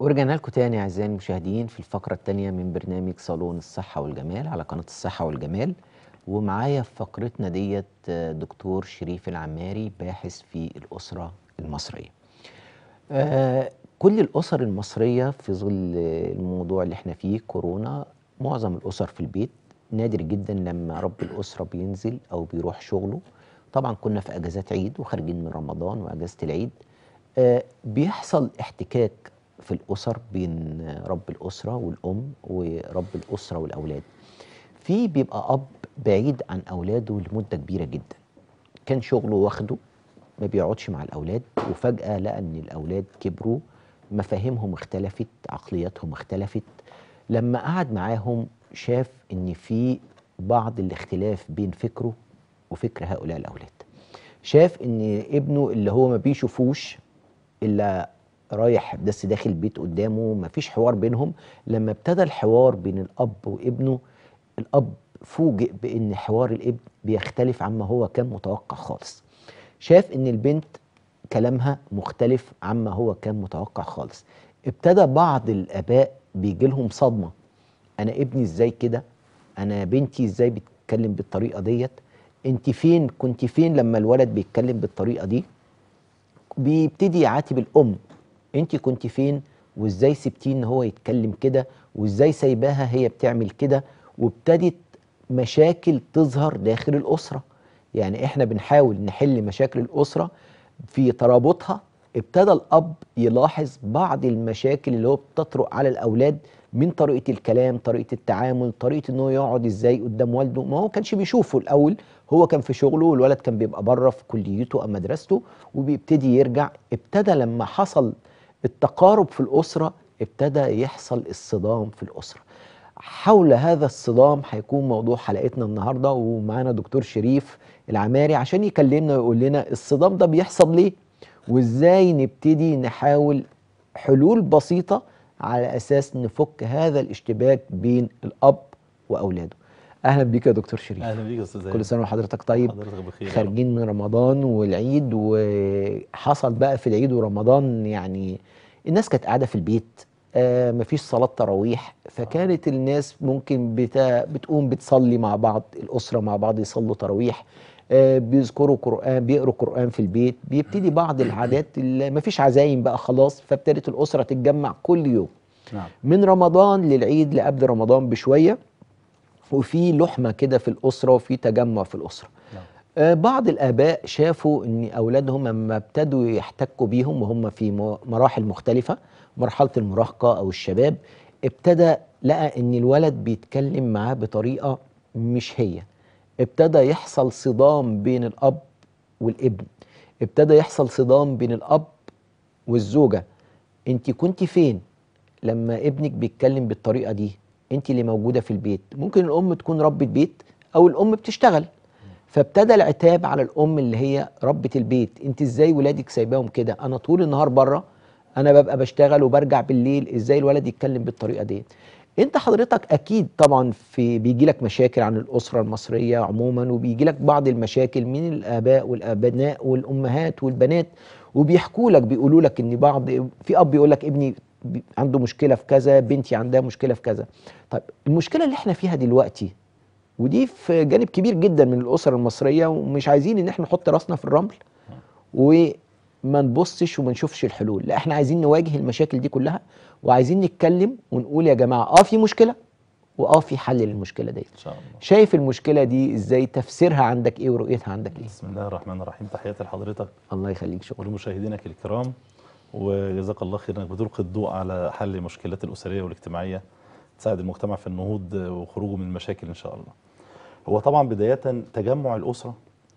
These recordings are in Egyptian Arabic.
ورجعنا لكم تاني أعزائي المشاهدين في الفقرة التانية من برنامج صالون الصحة والجمال على قناة الصحة والجمال ومعايا في فقرتنا ديت آه، دكتور شريف العماري باحث في الأسرة المصرية آه، كل الأسر المصرية في ظل الموضوع اللي احنا فيه كورونا معظم الأسر في البيت نادر جدا لما رب الأسرة بينزل أو بيروح شغله طبعا كنا في أجازات عيد وخارجين من رمضان وأجازة العيد آه، بيحصل احتكاك في الأسر بين رب الأسرة والأم ورب الأسرة والأولاد في بيبقى أب بعيد عن أولاده لمدة كبيرة جدا كان شغله واخده ما بيقعدش مع الأولاد وفجأة لقى إن الأولاد كبروا مفاهيمهم اختلفت عقلياتهم اختلفت لما قعد معاهم شاف إن في بعض الاختلاف بين فكره وفكر هؤلاء الأولاد شاف إن ابنه اللي هو ما بيشوفوش إلا رايح بس داخل البيت قدامه مفيش حوار بينهم لما ابتدى الحوار بين الأب وابنه الأب فوجئ بأن حوار الابن بيختلف عما هو كان متوقع خالص شاف ان البنت كلامها مختلف عما هو كان متوقع خالص ابتدى بعض الاباء بيجي لهم صدمه انا ابني ازاي كده انا بنتي ازاي بتتكلم بالطريقه ديت انت فين كنت فين لما الولد بيتكلم بالطريقه دي بيبتدي يعاتب الام انت كنت فين وازاي سبتيه ان هو يتكلم كده وازاي سايباها هي بتعمل كده وابتدت مشاكل تظهر داخل الاسره يعني احنا بنحاول نحل مشاكل الاسره في ترابطها ابتدى الاب يلاحظ بعض المشاكل اللي هو بتطرق على الاولاد من طريقه الكلام طريقه التعامل طريقه ان هو يقعد ازاي قدام والده ما هو كانش بيشوفه الاول هو كان في شغله والولد كان بيبقى بره في كليته او مدرسته وبيبتدي يرجع ابتدى لما حصل التقارب في الاسره ابتدى يحصل الصدام في الاسره حول هذا الصدام هيكون موضوع حلقتنا النهارده ومعانا دكتور شريف العماري عشان يكلمنا ويقول لنا الصدام ده بيحصل ليه وازاي نبتدي نحاول حلول بسيطه على اساس نفك هذا الاشتباك بين الاب واولاده اهلا بيك يا دكتور شريف اهلا بيك يا استاذ كل سنه وحضرتك طيب حضرتك بخير يا رب. خارجين من رمضان والعيد وحصل بقى في العيد ورمضان يعني الناس كانت قاعده في البيت آه مفيش صلاه تراويح فكانت الناس ممكن بتا بتقوم بتصلي مع بعض الاسره مع بعض يصلوا تراويح آه بيذكروا قران بيقروا قران في البيت بيبتدي بعض العادات اللي مفيش عزايم بقى خلاص فابتدت الاسره تتجمع كل يوم نعم من رمضان للعيد لقبل رمضان بشويه وفي لحمه كده في الاسره وفي تجمع في الاسره نعم آه، بعض الآباء شافوا إن أولادهم لما ابتدوا يحتكوا بيهم وهم في م- مراحل مختلفة مرحلة المراهقة أو الشباب ابتدى لقى إن الولد بيتكلم معاه بطريقة مش هي ابتدى يحصل صدام بين الأب والابن ابتدى يحصل صدام بين الأب والزوجة انت كنت فين لما ابنك بيتكلم بالطريقة دي انت اللي موجودة في البيت ممكن الأم تكون ربة بيت أو الأم بتشتغل فابتدى العتاب على الام اللي هي ربة البيت انت ازاي ولادك سايباهم كده انا طول النهار بره انا ببقى بشتغل وبرجع بالليل ازاي الولد يتكلم بالطريقه دي انت حضرتك اكيد طبعا في بيجي لك مشاكل عن الاسره المصريه عموما وبيجي لك بعض المشاكل من الاباء والابناء والامهات والبنات وبيحكوا لك بيقولوا لك ان بعض في اب يقول لك ابني بي- عنده مشكله في كذا بنتي عندها مشكله في كذا طيب المشكله اللي احنا فيها دلوقتي ودي في جانب كبير جدا من الاسر المصريه ومش عايزين ان احنا نحط راسنا في الرمل وما نبصش وما نشوفش الحلول لا احنا عايزين نواجه المشاكل دي كلها وعايزين نتكلم ونقول يا جماعه اه في مشكله واه في حل للمشكله دي ان شاء الله شايف المشكله دي ازاي تفسيرها عندك ايه ورؤيتها عندك ايه بسم الله الرحمن الرحيم تحياتي لحضرتك الله يخليك شكرا ولمشاهدينك الكرام وجزاك الله خير انك بتلقي الضوء على حل المشكلات الاسريه والاجتماعيه تساعد المجتمع في النهوض وخروجه من المشاكل ان شاء الله. هو طبعا بدايه تجمع الاسره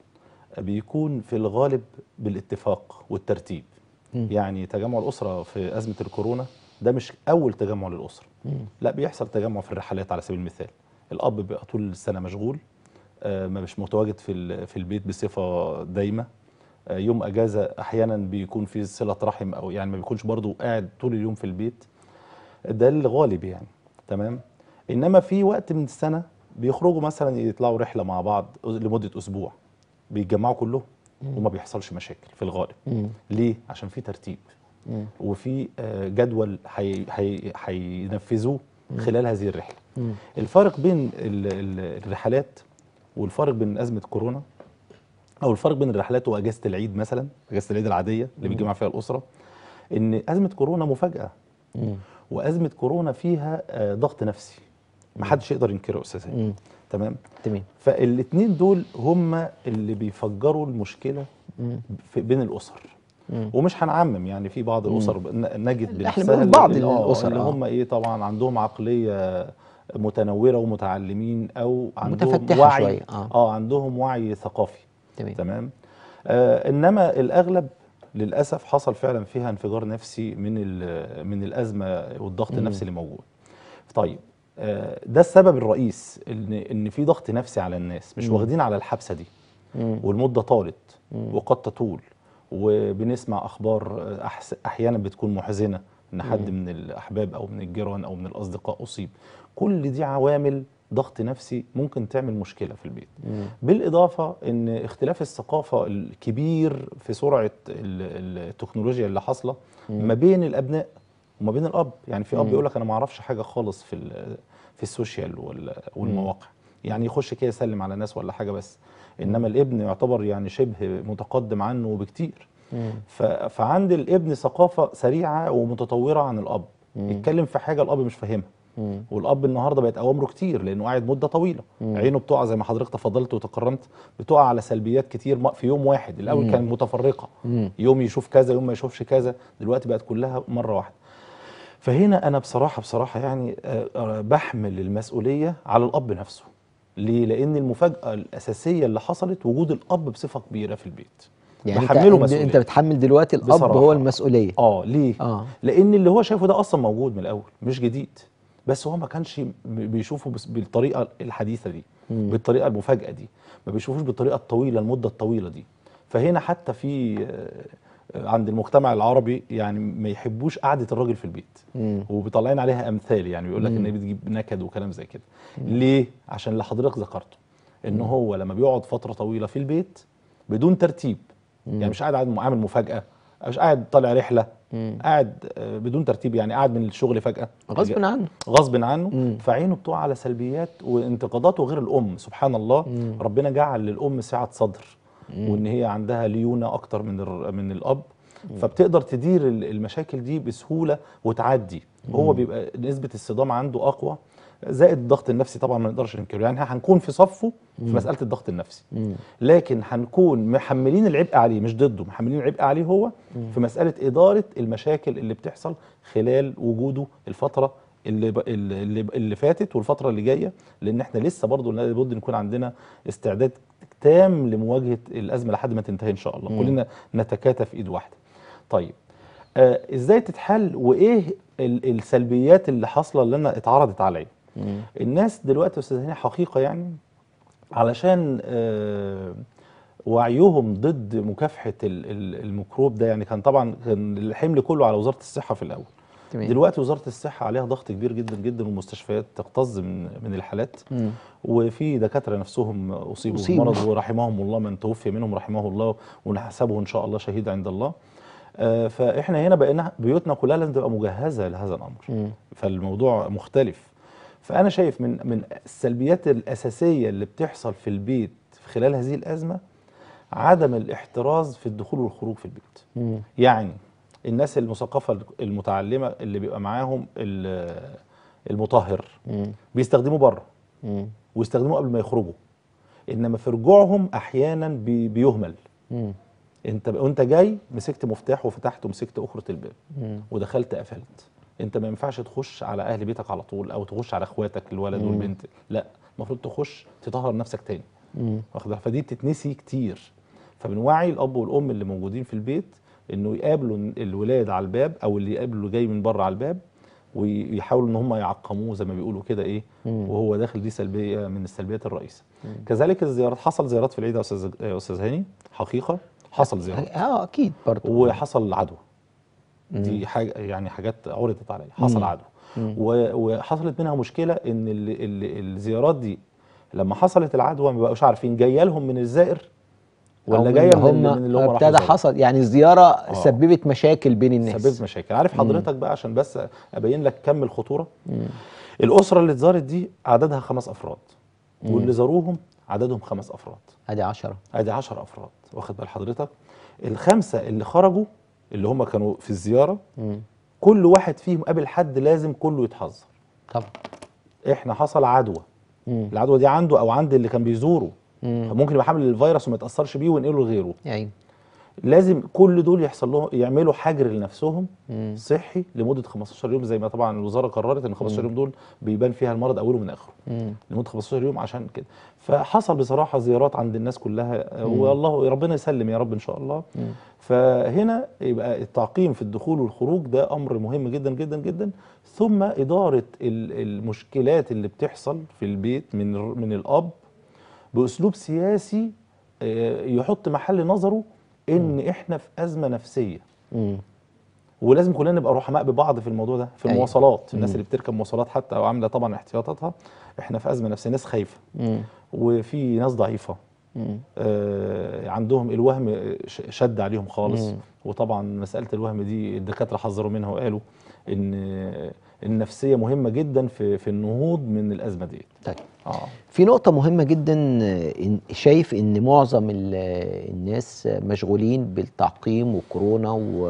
بيكون في الغالب بالاتفاق والترتيب. مم. يعني تجمع الاسره في ازمه الكورونا ده مش اول تجمع للاسره. مم. لا بيحصل تجمع في الرحلات على سبيل المثال الاب بيبقى طول السنه مشغول آه، ما مش متواجد في ال- في البيت بصفه دايمه آه، يوم اجازه احيانا بيكون في صله رحم او يعني ما بيكونش برضو قاعد طول اليوم في البيت ده الغالب يعني تمام انما في وقت من السنه بيخرجوا مثلا يطلعوا رحله مع بعض لمده اسبوع بيتجمعوا كلهم وما بيحصلش مشاكل في الغالب مم. ليه عشان في ترتيب مم. وفي آه، جدول هي- هي- هينفذوه خلال هذه الرحله مم. الفرق بين ال- ال- الرحلات والفرق بين ازمه كورونا او الفرق بين الرحلات واجازه العيد مثلا اجازه العيد العاديه اللي بيتجمع فيها الاسره ان ازمه كورونا مفاجاه مم. وازمه كورونا فيها آه، ضغط نفسي ما حدش يقدر ينكره اساسا مم. تمام تمام فالاثنين دول هم اللي بيفجروا المشكله مم. في بين الاسر مم. ومش هنعمم يعني في بعض الاسر ن- نجد لا، احنا بنفسها بنقول بعض اللي- آه، الأسر، اللي آه. هم ايه طبعا عندهم عقليه متنوره ومتعلمين او عندهم متفتحة وعي شوية، آه. اه عندهم وعي ثقافي تمام تمام آه انما الاغلب للاسف حصل فعلا فيها انفجار نفسي من ال- من الازمه والضغط النفسي اللي موجود طيب آه ده السبب الرئيس ان ان في ضغط نفسي على الناس مش واخدين على الحبسه دي مم. والمده طالت وقد تطول وبنسمع اخبار آه، أحس- احيانا بتكون محزنه ان حد من الاحباب او من الجيران او من الاصدقاء اصيب كل دي عوامل ضغط نفسي ممكن تعمل مشكله في البيت مم. بالاضافه ان اختلاف الثقافه الكبير في سرعه ال- التكنولوجيا اللي حاصله ما بين الابناء وما بين الاب يعني في اب يقول لك انا ما اعرفش حاجه خالص في ال- في السوشيال وال- والمواقع يعني يخش كده يسلم على ناس ولا حاجه بس انما الابن يعتبر يعني شبه متقدم عنه بكتير مم. ف- فعند الابن ثقافه سريعه ومتطوره عن الاب يتكلم في حاجه الاب مش فاهمها مم. والاب النهارده بقت اوامره كتير لانه قاعد مده طويله عينه بتقع زي ما حضرتك تفضلت وتكرمت بتقع على سلبيات كتير م- في يوم واحد الاول كانت متفرقه مم. يوم يشوف كذا يوم ما يشوفش كذا دلوقتي بقت كلها مره واحده فهنا انا بصراحه بصراحه يعني آه، آه، بحمل المسؤوليه على الاب نفسه ليه لان المفاجاه الاساسيه اللي حصلت وجود الاب بصفه كبيره في البيت يعني انت بحمله انت, مسؤولية. انت بتحمل دلوقتي الاب بصراحة. هو المسؤوليه اه ليه اه لان اللي هو شايفه ده اصلا موجود من الاول مش جديد بس هو ما كانش ب- بيشوفه بس- بالطريقه الحديثه دي مم. بالطريقه المفاجاه دي ما بيشوفوش بالطريقه الطويله المده الطويله دي فهنا حتى في آه، آه، عند المجتمع العربي يعني ما يحبوش قعده الراجل في البيت مم. وبيطلعين عليها امثال يعني بيقول لك ان هي بتجيب نكد وكلام زي كده ليه عشان اللي حضرتك ذكرته ان هو لما بيقعد فتره طويله في البيت بدون ترتيب يعني مش قاعد عامل عامل مفاجاه مش قاعد طالع رحله مم. قاعد آه، بدون ترتيب يعني قاعد من الشغل فجاه غصب عنه غصب عنه مم. فعينه بتقع على سلبيات وانتقاداته غير الام سبحان الله مم. ربنا جعل للام سعه صدر وان هي عندها ليونه اكتر من الر- من الاب فبتقدر تدير ال- المشاكل دي بسهوله وتعدي هو بيبقى نسبه الصدام عنده اقوى زائد الضغط النفسي طبعا ما نقدرش ننكره يعني إحنا هنكون في صفه في مساله الضغط النفسي مم. لكن هنكون محملين العبء عليه مش ضده محملين العبء عليه هو في مسألة إدارة المشاكل اللي بتحصل خلال وجوده الفترة اللي ب... اللي, اللي فاتت والفترة اللي جاية لأن احنا لسه برضو لابد نكون عندنا استعداد تام لمواجهة الأزمة لحد ما تنتهي إن شاء الله مم. كلنا نتكاتف إيد واحدة طيب آه إزاي تتحل وإيه ال... السلبيات اللي حاصلة اللي أنا اتعرضت عليا مم. الناس دلوقتي يا استاذ هاني حقيقه يعني علشان آه، وعيهم ضد مكافحه ال- ال- الميكروب ده يعني كان طبعا كان الحمل كله على وزاره الصحه في الاول تمام دلوقتي وزاره الصحه عليها ضغط كبير جدا جدا والمستشفيات تكتظ من من الحالات مم. وفي دكاتره نفسهم اصيبوا أصيبوا. بالمرض ورحمهم الله من توفي منهم رحمه الله ونحسبه ان شاء الله شهيد عند الله آه، فاحنا هنا بقينا بيوتنا كلها لازم تبقى مجهزه لهذا الامر مم. فالموضوع مختلف فانا شايف من من السلبيات الاساسيه اللي بتحصل في البيت في خلال هذه الازمه عدم الاحتراز في الدخول والخروج في البيت مم. يعني الناس المثقفه المتعلمه اللي بيبقى معاهم ال- المطهر مم. بيستخدموه بره مم. ويستخدموه قبل ما يخرجوا انما في رجوعهم احيانا بي بيهمل مم. انت وانت جاي مسكت مفتاح وفتحت ومسكت اخره الباب مم. ودخلت قفلت انت ما ينفعش تخش على اهل بيتك على طول او تخش على اخواتك الولد مم. والبنت لا المفروض تخش تطهر نفسك تاني مم. واخد بالك؟ فدي بتتنسي كتير فبنوعي الاب والام اللي موجودين في البيت انه يقابلوا الولاد على الباب او اللي يقابله اللي جاي من بره على الباب ويحاولوا ان هم يعقموه زي ما بيقولوا كده ايه مم. وهو داخل دي سلبيه من السلبيات الرئيسه كذلك الزيارات حصل زيارات في العيد يا استاذ يا استاذ هاني حقيقه حصل زيارات اه اكيد برضه وحصل عدوى دي حاجه يعني حاجات عرضت عليا حصل مم. عدوى مم. و- وحصلت منها مشكله ان ال ال الزيارات دي لما حصلت العدوى ما بقوش عارفين جايه لهم من الزائر أو ولا من جايه اللي من, من اللي هم راحوا ابتدى زاروا؟ حصل يعني الزياره سببت مشاكل بين الناس سببت مشاكل عارف حضرتك بقى عشان بس ابين لك كم الخطوره الاسره اللي اتزارت دي عددها خمس افراد واللي زاروهم عددهم خمس افراد ادي 10 ادي 10 افراد واخد بال حضرتك الخمسه اللي خرجوا اللي هم كانوا في الزياره كل واحد فيهم قابل حد لازم كله يتحذر طبعا احنا حصل عدوى مم. العدوى دي عنده او عند اللي كان بيزوره مم. ممكن يبقى حامل الفيروس وما يتاثرش بيه وينقله لغيره يعني لازم كل دول يحصل لهم يعملوا حجر لنفسهم مم. صحي لمده 15 يوم زي ما طبعا الوزاره قررت ان 15 يوم دول بيبان فيها المرض اوله من اخره مم. لمده 15 يوم عشان كده فحصل بصراحه زيارات عند الناس كلها آه، والله ربنا يسلم يا رب ان شاء الله فهنا يبقى التعقيم في الدخول والخروج ده امر مهم جدا جدا جدا ثم اداره ال- المشكلات اللي بتحصل في البيت من الر- من الاب باسلوب سياسي آه، يحط محل نظره ان احنا في ازمه نفسيه مم. ولازم كلنا نبقى رحماء ببعض في الموضوع ده في أيوة. المواصلات الناس اللي بتركب مواصلات حتى او عامله طبعا احتياطاتها احنا في ازمه نفسيه ناس خايفه مم. وفي ناس ضعيفه مم. آه، عندهم الوهم ش- شد عليهم خالص مم. وطبعا مساله الوهم دي الدكاتره حذروا منها وقالوا ان النفسيه مهمه جدا في في النهوض من الازمه دي طيب اه في نقطة مهمة جدا آه، إن- شايف إن معظم ال- آه، الناس آه، مشغولين بالتعقيم وكورونا و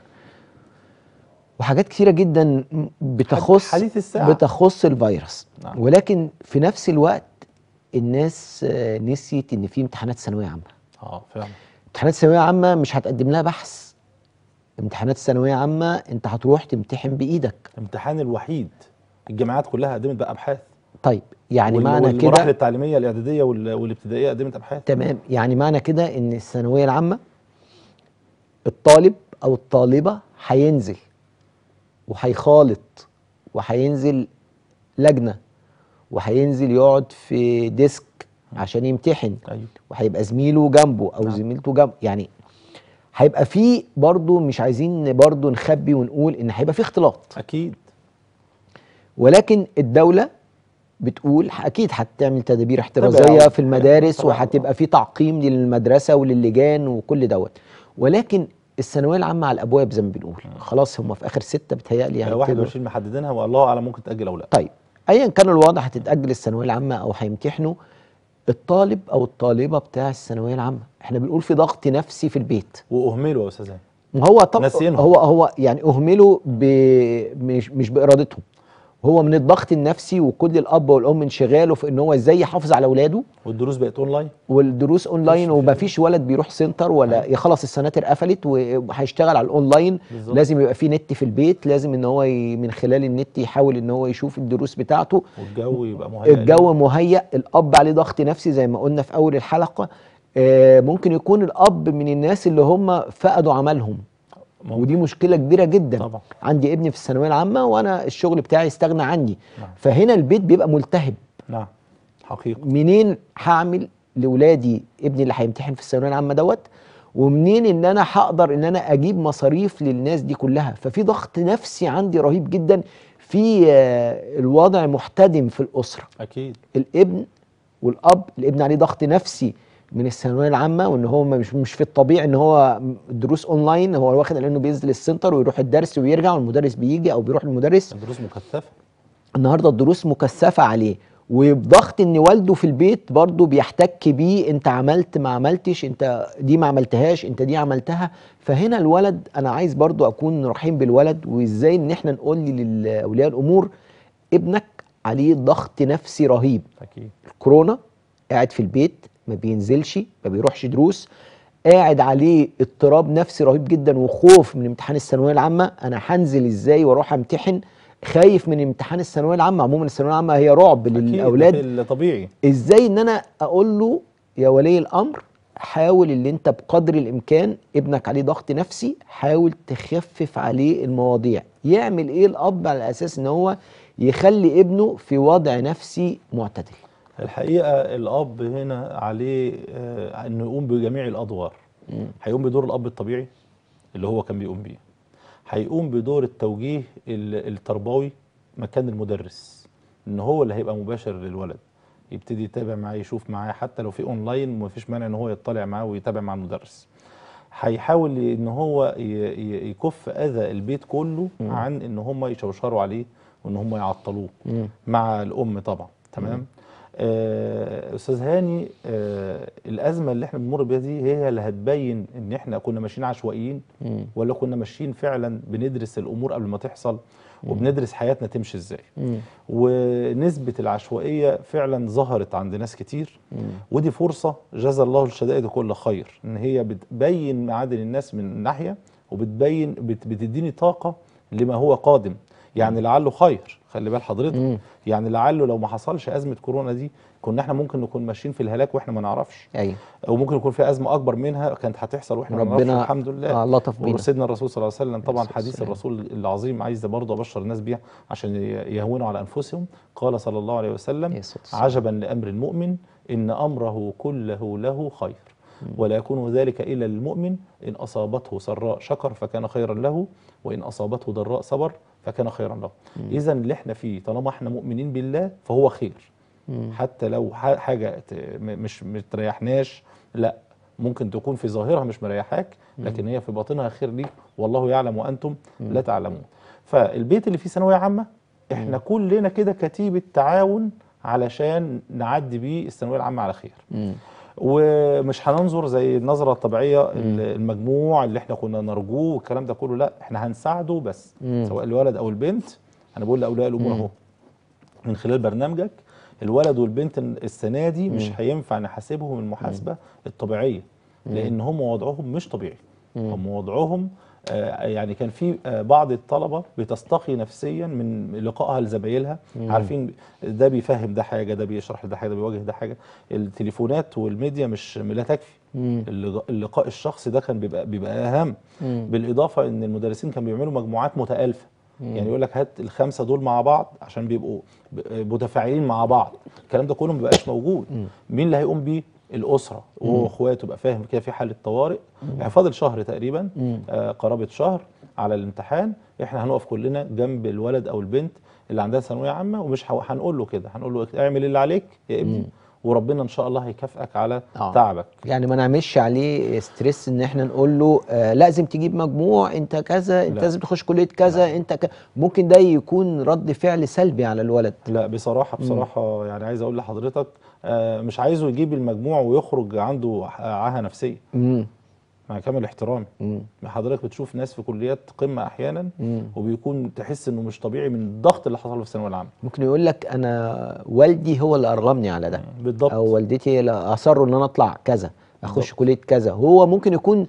وحاجات كتيرة جدا م- بتخص حديث الساعة. بتخص الفيروس نعم. ولكن في نفس الوقت الناس آه، نسيت إن في امتحانات ثانوية عامة اه فعلا امتحانات ثانوية عامة مش هتقدم لها بحث امتحانات ثانوية عامة أنت هتروح تمتحن بإيدك الامتحان الوحيد الجامعات كلها قدمت بقى ابحاث طيب يعني وال- معنى والمراحل كده التعليميه الاعداديه وال- والابتدائيه قدمت ابحاث تمام يعني معنى كده ان الثانويه العامه الطالب او الطالبه هينزل وهيخالط وهينزل لجنه وهينزل يقعد في ديسك عشان يمتحن ايوه وهيبقى زميله جنبه او نعم. زميلته جنبه يعني هيبقى في برضو مش عايزين برضو نخبي ونقول ان هيبقى في اختلاط اكيد ولكن الدولة بتقول اكيد هتعمل تدابير احترازيه تباعد. في المدارس تباعد. وهتبقى في تعقيم للمدرسه وللجان وكل دوت ولكن الثانويه العامه على الابواب زي ما بنقول خلاص هم في اخر سته بتهيألي يعني هيبتدوا 21 محددينها والله اعلم ممكن تاجل او لا طيب ايا كان الوضع هتتاجل الثانويه العامه او هيمتحنوا الطالب او الطالبه بتاع الثانويه العامه احنا بنقول في ضغط نفسي في البيت واهملوا يا استاذ هاني. ما هو طب ناسيينهم. هو هو يعني اهملوا ب مش مش بارادتهم هو من الضغط النفسي وكل الاب والام انشغاله في ان هو ازاي يحافظ على اولاده والدروس بقت اونلاين والدروس اونلاين مفيش- ومفيش ولد بيروح سنتر ولا يخلص السناتر قفلت وهيشتغل على الاونلاين بالظبط. لازم يبقى في نت في البيت لازم ان هو ي- من خلال النت يحاول ان هو يشوف الدروس بتاعته والجو يبقى مهيأ الجو مهيأ الاب عليه ضغط نفسي زي ما قلنا في اول الحلقه آه، ممكن يكون الاب من الناس اللي هم فقدوا عملهم ممكن. ودي مشكله كبيره جدا طبعا. عندي ابني في الثانويه العامه وانا الشغل بتاعي استغنى عني نعم. فهنا البيت بيبقى ملتهب نعم حقيقة منين هعمل لاولادي ابني اللي هيمتحن في الثانويه العامه دوت ومنين ان انا هقدر ان انا اجيب مصاريف للناس دي كلها ففي ضغط نفسي عندي رهيب جدا في آه، الوضع محتدم في الاسره أكيد الابن والاب الابن عليه ضغط نفسي من الثانويه العامه وان هو مش مش في الطبيعي ان هو الدروس اونلاين هو واخد على انه بينزل السنتر ويروح الدرس ويرجع والمدرس بيجي او بيروح المدرس الدروس مكثفة النهارده الدروس مكثفه عليه وبضغط ان والده في البيت برضه بيحتك بيه انت عملت ما عملتش انت دي ما عملتهاش انت دي عملتها فهنا الولد انا عايز برضه اكون رحيم بالولد وازاي ان احنا نقول لاولياء الامور ابنك عليه ضغط نفسي رهيب أكيد كورونا قاعد في البيت ما بينزلش ما بيروحش دروس قاعد عليه اضطراب نفسي رهيب جدا وخوف من امتحان الثانويه العامه انا هنزل ازاي واروح امتحن خايف من امتحان الثانويه العامه عموما الثانويه العامه هي رعب أكيد للاولاد ده طبيعي ازاي ان انا اقول له يا ولي الامر حاول ان انت بقدر الامكان ابنك عليه ضغط نفسي حاول تخفف عليه المواضيع يعمل ايه الاب على اساس ان هو يخلي ابنه في وضع نفسي معتدل الحقيقة الأب هنا عليه آه، إنه يقوم بجميع الأدوار هيقوم بدور الأب الطبيعي اللي هو كان بيقوم بيه هيقوم بدور التوجيه ال- التربوي مكان المدرس إن هو اللي هيبقى مباشر للولد يبتدي يتابع معاه يشوف معاه حتى لو في اونلاين مفيش مانع ان هو يطلع معاه ويتابع مع المدرس هيحاول ان هو ي- ي- يكف اذى البيت كله عن ان هم يشوشروا عليه وان هم يعطلوه مم. مع الام طبعا تمام آه، استاذ هاني آه الازمه اللي احنا بنمر بيها دي هي اللي هتبين ان احنا كنا ماشيين عشوائيين مم. ولا كنا ماشيين فعلا بندرس الامور قبل ما تحصل وبندرس حياتنا تمشي ازاي مم. ونسبه العشوائيه فعلا ظهرت عند ناس كتير ودي فرصه جزا الله الشدائد كل خير ان هي بتبين معادن الناس من ناحيه وبتبين بت بتديني طاقه لما هو قادم يعني لعله خير خلي بال حضرتك مم. يعني لعله لو ما حصلش ازمه كورونا دي كنا احنا ممكن نكون ماشيين في الهلاك واحنا ما نعرفش ايوه او ممكن يكون في ازمه اكبر منها كانت هتحصل واحنا ما نعرفش ربنا الحمد لله آه لطف بينا وسيدنا الرسول صلى الله عليه وسلم طبعا الصلاة حديث والسلام. الرسول العظيم عايز برضه ابشر الناس بيه عشان ي- يهونوا على انفسهم قال صلى الله عليه وسلم عليه الصلاة والسلام. عجبا لامر المؤمن ان امره كله له خير ولا يكون ذلك الا للمؤمن ان اصابته سراء شكر فكان خيرا له وان اصابته ضراء صبر فكان خيرا له اذا اللي احنا فيه طالما احنا مؤمنين بالله فهو خير مم. حتى لو ح- حاجه ت- م- مش متريحناش لا ممكن تكون في ظاهرها مش مريحاك لكن هي في باطنها خير ليك والله يعلم وانتم لا تعلمون فالبيت اللي فيه ثانويه عامه احنا كلنا كده كتيبه تعاون علشان نعدي بيه الثانويه العامه على خير مم. ومش هننظر زي النظره الطبيعيه ال- المجموع اللي احنا كنا نرجوه والكلام ده كله لا احنا هنساعده بس مم. سواء الولد او البنت انا بقول لاولياء الامور اهو من خلال برنامجك الولد والبنت السنه دي مش هينفع نحاسبهم المحاسبه الطبيعيه لان هم وضعهم مش طبيعي هم وضعهم آه، يعني كان في آه، بعض الطلبه بتستقي نفسيا من لقائها لزمايلها عارفين ده بيفهم ده حاجه ده بيشرح ده حاجه ده بيواجه ده حاجه التليفونات والميديا مش لا تكفي مم. اللق- اللقاء الشخصي ده كان بيبقى بيبقى اهم مم. بالاضافه ان المدرسين كانوا بيعملوا مجموعات متالفه يعني يقول لك هات الخمسه دول مع بعض عشان بيبقوا ب- متفاعلين مع بعض الكلام ده كله ما بقاش موجود مين اللي هيقوم بيه الاسره وهو واخواته يبقى فاهم كده في حاله طوارئ يعني فاضل شهر تقريبا آه قرابه شهر على الامتحان احنا هنقف كلنا جنب الولد او البنت اللي عندها ثانويه عامه ومش هو- هنقول له كده هنقول له اعمل اللي عليك يا ابني وربنا ان شاء الله هيكافئك على آه. تعبك يعني ما نعملش عليه ستريس ان احنا نقول له آه لازم تجيب مجموع انت كذا انت لا. لازم تخش كليه كذا انت ك... ممكن ده يكون رد فعل سلبي على الولد لا بصراحة بصراحة يعني عايز أقول لحضرتك آه، مش عايزه يجيب المجموع ويخرج عنده عاهة نفسية امم مع كامل احترامي امم حضرتك بتشوف ناس في كليات قمة أحيانا مم. وبيكون تحس إنه مش طبيعي من الضغط اللي حصل له في الثانوية العامة ممكن يقول لك انا والدي هو اللي ارغمني على ده بالضبط او والدتي هي اللي اصروا ان انا اطلع كذا اخش كليه كذا هو ممكن يكون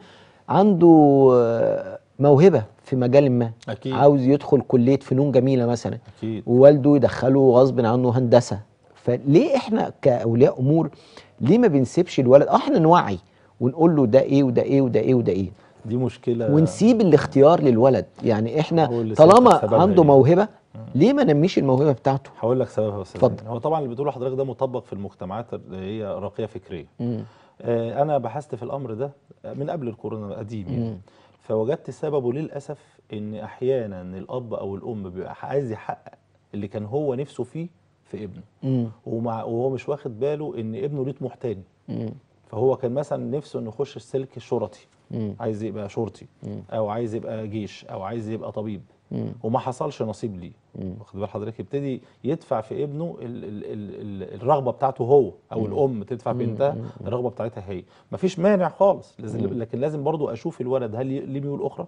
عنده آه، موهبه في مجال ما أكيد. عاوز يدخل كليه فنون جميله مثلا أكيد ووالده يدخله غصب عنه هندسه فليه احنا كاولياء امور ليه ما بنسيبش الولد اه احنا نوعي ونقول له ده ايه وده ايه وده ايه وده ايه دي مشكلة ونسيب الاختيار للولد يعني احنا هو اللي طالما سببها عنده إيه؟ موهبه ليه ما نميش الموهبه بتاعته هقول لك سببها يا أستاذ اتفضل. هاني. هو طبعا اللي بتقوله حضرتك ده مطبق في المجتمعات اللي هي راقية فكرية مم. آه، أنا بحثت في الأمر ده من قبل الكورونا قديم يعني مم. فوجدت سببه للأسف إن أحيانا الأب أو الأم بيبقى عايز يحقق اللي كان هو نفسه فيه في ابنه مم. ومع وهو مش واخد باله إن ابنه ليه طموح تاني مم. فهو كان مثلا نفسه إنه يخش السلك الشرطي مم. عايز يبقى شرطي مم. أو عايز يبقى جيش أو عايز يبقى طبيب مم. وما حصلش نصيب ليه مم. واخد بال حضرتك يبتدي يدفع في ابنه ال ال ال ال الرغبه بتاعته هو او الام تدفع بنتها الرغبه بتاعتها هي مفيش مانع خالص لازم لكن لازم برضو اشوف الولد هل ي- ليه ميول اخرى